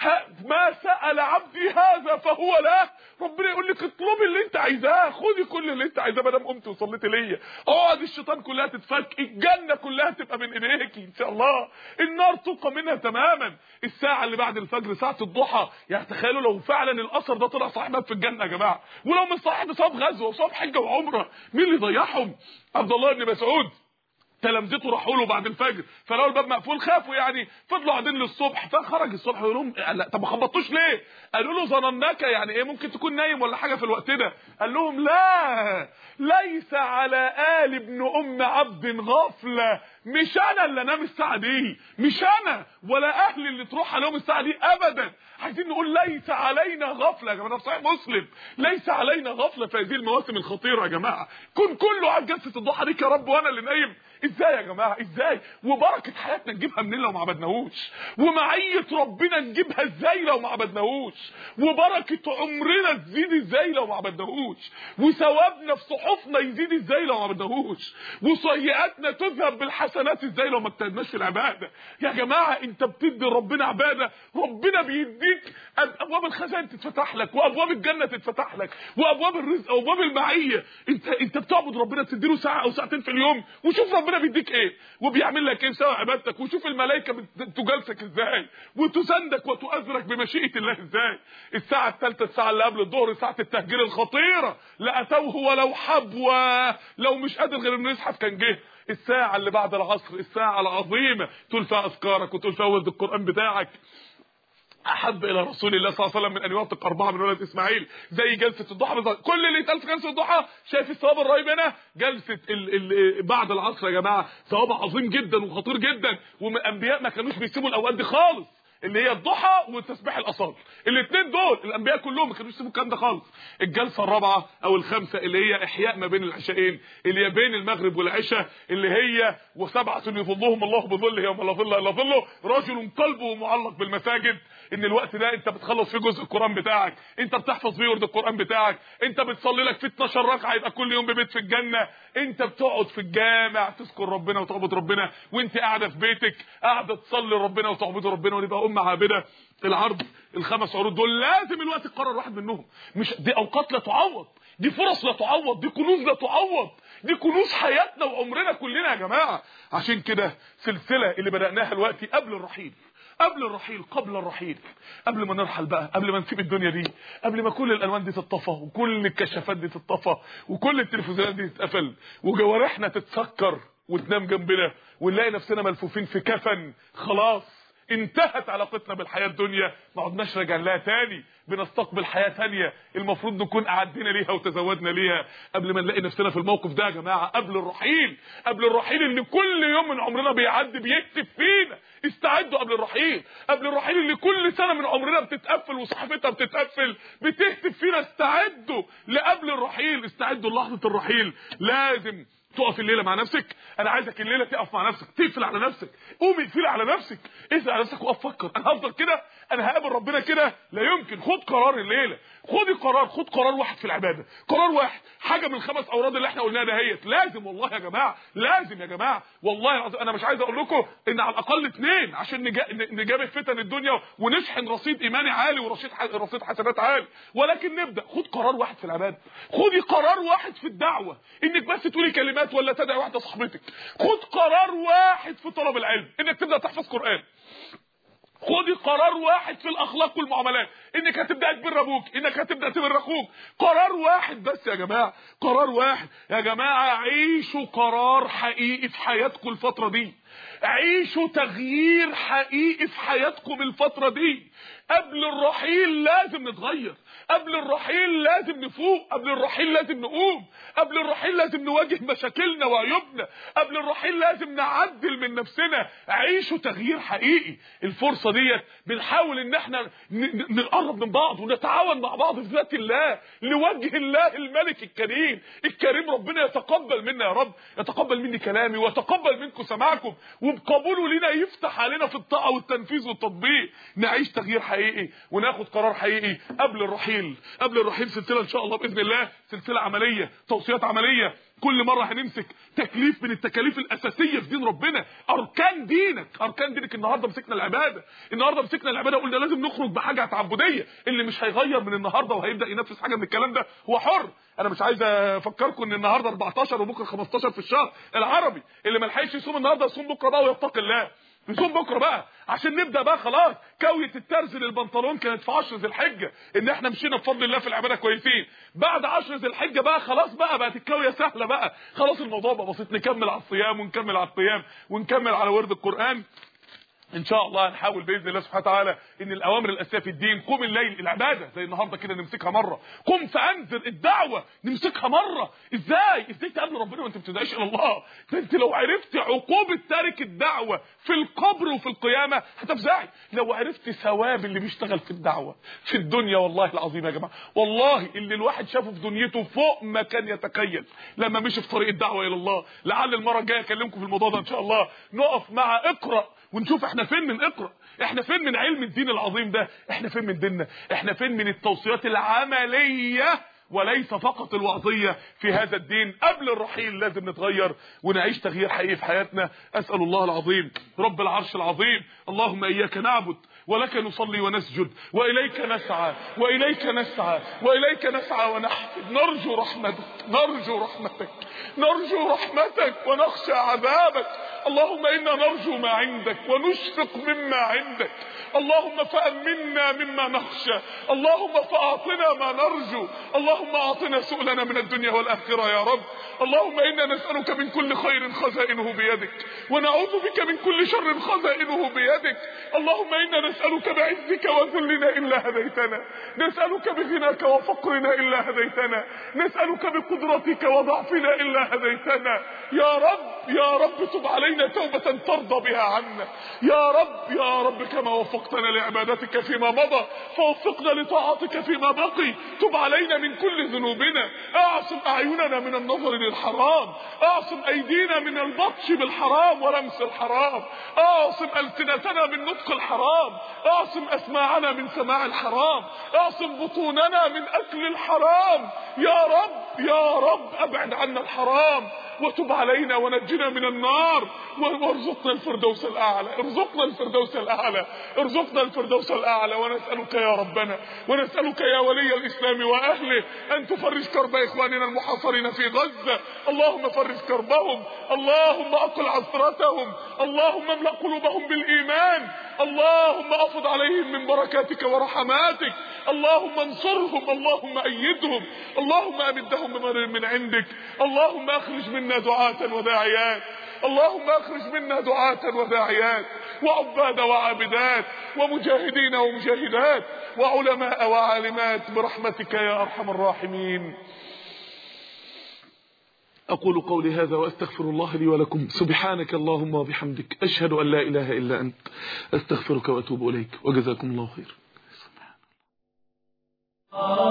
ما سأل عبدي هذا فهو له ربنا يقول لك اطلبي اللي انت عايزاه خدي كل اللي انت عايزاه ما دام قمت وصليت ليا اقعد الشيطان كلها تتفك الجنه كلها تبقى من ايديك ان شاء الله النار تلقى منها تماما الساعه اللي بعد الفجر ساعه الضحى يعني تخيلوا لو فعلا الاثر ده طلع صاحبك في الجنه يا جماعه ولو مش صاحب صاب غزوه وصاب حجه وعمره مين اللي ضيعهم عبد الله بن مسعود تلامذته راحوا له بعد الفجر فلقوا الباب مقفول خافوا يعني فضلوا قاعدين للصبح فخرج الصبح يقول لهم لا طب ما خبطوش ليه قالوا له ظنناك يعني ايه ممكن تكون نايم ولا حاجه في الوقت ده قال لهم لا ليس على آل ابن ام عبد غفله مش انا اللي انام الساعه دي مش انا ولا اهلي اللي تروح عليهم الساعه دي ابدا عايزين نقول ليس علينا غفله يا جماعه صحيح مسلم ليس علينا غفله في هذه المواسم الخطيره يا جماعه كن كله على جلسه الضحى ديك يا رب وانا اللي نايم ازاي يا جماعه ازاي وبركه حياتنا نجيبها منين لو ما عبدناهوش ومعيه ربنا نجيبها ازاي لو ما عبدناهوش وبركه عمرنا تزيد ازاي لو ما عبدناهوش وثوابنا في صحفنا يزيد ازاي لو ما عبدناهوش وسيئاتنا تذهب بالحسنات ازاي لو ما اجتهدناش في العباده يا جماعه انت بتدي ربنا عباده ربنا بيديك ابواب الخزائن تتفتح لك وابواب الجنه تتفتح لك وابواب الرزق وابواب المعيه انت انت بتعبد ربنا تديله ساعه او ساعتين في اليوم وشوف ربنا ربنا بيديك ايه وبيعمل لك ايه بسبب عبادتك وشوف الملائكه بت- تجالسك ازاي وتساندك وتؤازرك بمشيئه الله ازاي الساعه الثالثه الساعه اللي قبل الظهر ساعه التهجير الخطيره لاتوه ولو حبوا لو مش قادر غير انه يزحف كان جه الساعه اللي بعد العصر الساعه العظيمه تقول فيها اذكارك وتقول فيها ورد القران بتاعك احب الى رسول الله صلى الله عليه وسلم من ان يوافق اربعه من ولد اسماعيل زي جلسه الضحى بالظبط كل اللي يتقال في جلسه الضحى شايف الثواب الرهيب هنا جلسه ال ال بعد العصر يا جماعه ثواب عظيم جدا وخطير جدا والانبياء ما كانوش بيسيبوا الاوقات دي خالص اللي هي الضحى والتسبيح الاصال الاثنين دول الانبياء كلهم ما كانوش يسيبوا الكلام ده خالص الجلسه الرابعه او الخامسه اللي هي احياء ما بين العشاءين اللي هي بين المغرب والعشاء اللي هي وسبعه يظلهم الله بظله يوم لا ظل الا ظله رجل قلبه معلق بالمساجد ان الوقت ده انت بتخلص فيه جزء القران بتاعك انت بتحفظ فيه ورد القران بتاعك انت بتصلي لك في 12 ركعه يبقى كل يوم ببيت في الجنه انت بتقعد في الجامع تذكر ربنا وتعبد ربنا وانت قاعده في بيتك قاعده تصلي ربنا وتعبد ربنا ونبقى امه عابده العرض الخمس عروض دول لازم الوقت تقرر واحد منهم مش دي اوقات لا تعوض دي فرص لا تعوض دي كنوز لا تعوض دي كنوز حياتنا وعمرنا كلنا يا جماعه عشان كده سلسله اللي بدأناها دلوقتي قبل الرحيل قبل الرحيل قبل الرحيل قبل ما نرحل بقى قبل ما نسيب الدنيا دي قبل ما كل الالوان دي تتطفى وكل الكشافات دي تتطفى وكل التلفزيونات دي تتقفل وجوارحنا تتسكر وتنام جنبنا ونلاقي نفسنا ملفوفين في كفن خلاص انتهت علاقتنا بالحياه الدنيا ما عدناش راجعين لها تاني بنستقبل حياه تانية المفروض نكون اعدينا ليها وتزودنا ليها قبل ما نلاقي نفسنا في الموقف ده يا جماعه قبل الرحيل قبل الرحيل اللي كل يوم من عمرنا بيعدي بيكتب فينا استعدوا قبل الرحيل قبل الرحيل اللي كل سنه من عمرنا بتتقفل وصحفتها بتتقفل بتهتف فينا استعدوا لقبل الرحيل استعدوا لحظه الرحيل لازم تقف الليله مع نفسك انا عايزك الليله تقف مع نفسك تقفل على نفسك قوم اقفل على نفسك اقفل على نفسك وقف فكر انا هفضل كده انا هقابل ربنا كده لا يمكن خد قرار الليله خدي قرار خد قرار واحد في العباده قرار واحد حاجه من الخمس اوراد اللي احنا قلناها دهيت لازم والله يا جماعه لازم يا جماعه والله العظيم انا مش عايز اقول لكم ان على الاقل اثنين عشان نجا- ن- نجابه فتن الدنيا ونشحن رصيد ايماني عالي ورصيد ح- رصيد حسنات عالي ولكن نبدا خد قرار واحد في العباده خدي قرار واحد في الدعوه انك بس تقولي كلمات ولا تدعي واحده صاحبتك خد قرار واحد في طلب العلم انك تبدا تحفظ قران خدي قرار واحد في الاخلاق والمعاملات انك هتبدا تبر ابوك انك هتبدا تبر اخوك قرار واحد بس يا جماعه قرار واحد يا جماعه عيشوا قرار حقيقي في حياتكم الفتره دي عيشوا تغيير حقيقي في حياتكم الفتره دي قبل الرحيل لازم نتغير قبل الرحيل لازم نفوق قبل الرحيل لازم نقوم قبل الرحيل لازم نواجه مشاكلنا وعيوبنا قبل الرحيل لازم نعدل من نفسنا عيشوا تغيير حقيقي الفرصه ديت بنحاول ان احنا ن- ن- نقرب من بعض ونتعاون مع بعض في ذات الله لوجه الله الملك الكريم الكريم ربنا يتقبل منا يا رب يتقبل مني كلامي ويتقبل منكم سماعكم وبقبوله لينا يفتح علينا في الطاعه والتنفيذ والتطبيق نعيش تغيير حقيقي وناخد قرار حقيقي قبل الرحيل قبل الرحيل سلسله ان شاء الله باذن الله سلسله عمليه توصيات عمليه كل مره هنمسك تكليف من التكاليف الاساسيه في دين ربنا اركان دينك اركان دينك النهارده مسكنا العباده النهارده مسكنا العباده قلنا لازم نخرج بحاجه تعبديه اللي مش هيغير من النهارده وهيبدا ينفذ حاجه من الكلام ده هو حر انا مش عايز افكركم ان النهارده 14 وبكره 15 في الشهر العربي اللي ما لحقش يصوم النهارده يصوم بكره بقى ويتقي الله نصوم بكره بقى عشان نبدا بقى خلاص كويه الترز للبنطلون كانت في 10 ذي الحجه ان احنا مشينا بفضل الله في العباده كويسين بعد 10 ذي الحجه بقى خلاص بقى بقت الكويه سهله بقى خلاص الموضوع بقى بسيط نكمل على الصيام ونكمل على القيام ونكمل على ورد القران ان شاء الله هنحاول باذن الله سبحانه وتعالى ان الاوامر الاساسيه في الدين قوم الليل العباده زي النهارده كده نمسكها مره قم فانذر الدعوه نمسكها مره ازاي ازاي تقابل ربنا وانت ما بتدعيش الى الله ده انت لو عرفت عقوبه تارك الدعوه في القبر وفي القيامه هتفزعي لو عرفت ثواب اللي بيشتغل في الدعوه في الدنيا والله العظيم يا جماعه والله اللي الواحد شافه في دنيته فوق ما كان يتخيل لما مشي في طريق الدعوه الى الله لعل المره الجايه اكلمكم في الموضوع ده ان شاء الله نقف مع اقرا ونشوف احنا فين من اقرا احنا فين من علم الدين العظيم ده احنا فين من ديننا احنا فين من التوصيات العمليه وليس فقط الوعظية في هذا الدين قبل الرحيل لازم نتغير ونعيش تغيير حقيقي في حياتنا أسأل الله العظيم رب العرش العظيم اللهم إياك نعبد ولك نصلي ونسجد وإليك نسعى وإليك نسعى وإليك نسعى ونحفد نرجو رحمتك نرجو رحمتك نرجو رحمتك ونخشى عذابك اللهم إنا نرجو ما عندك ونشفق مما عندك اللهم فأمنا مما نخشى اللهم فأعطنا ما نرجو اللهم أعطنا سؤلنا من الدنيا والآخرة يا رب اللهم إنا نسألك من كل خير خزائنه بيدك ونعوذ بك من كل شر خزائنه بيدك اللهم إنا نسألك بعزك وذلنا إلا هديتنا نسألك بغناك وفقرنا إلا هديتنا نسألك بقدرتك وضعفنا إلا هديتنا يا رب يا رب تب علينا توبة ترضى بها عنا يا رب يا رب كما وفقتنا لعبادتك فيما مضى فوفقنا لطاعتك فيما بقي تب علينا من كل ذنوبنا اعصم أعيننا من النظر للحرام اعصم أيدينا من البطش بالحرام ولمس الحرام اعصم ألسنتنا من نطق الحرام اعصم أسماعنا من سماع الحرام اعصم بطوننا من أكل الحرام يا رب يا رب أبعد عنا الحرام وتب علينا ونجنا من النار وارزقنا الفردوس الأعلى ارزقنا الفردوس الأعلى ارزقنا الفردوس الأعلى ونسألك يا ربنا ونسألك يا ولي الإسلام وأهله أن تفرج كرب إخواننا المحاصرين في غزة اللهم فرج كربهم اللهم أقل عثرتهم اللهم املأ قلوبهم بالإيمان اللهم أفض عليهم من بركاتك ورحماتك اللهم انصرهم اللهم أيدهم اللهم أمدهم بمر من عندك اللهم أخرج منا دعاة وداعيات اللهم أخرج منا دعاة وداعيات وعباد وعابدات ومجاهدين ومجاهدات وعلماء وعالمات برحمتك يا أرحم الراحمين أقول قولي هذا وأستغفر الله لي ولكم سبحانك اللهم وبحمدك أشهد أن لا إله إلا أنت أستغفرك وأتوب إليك وجزاكم الله خير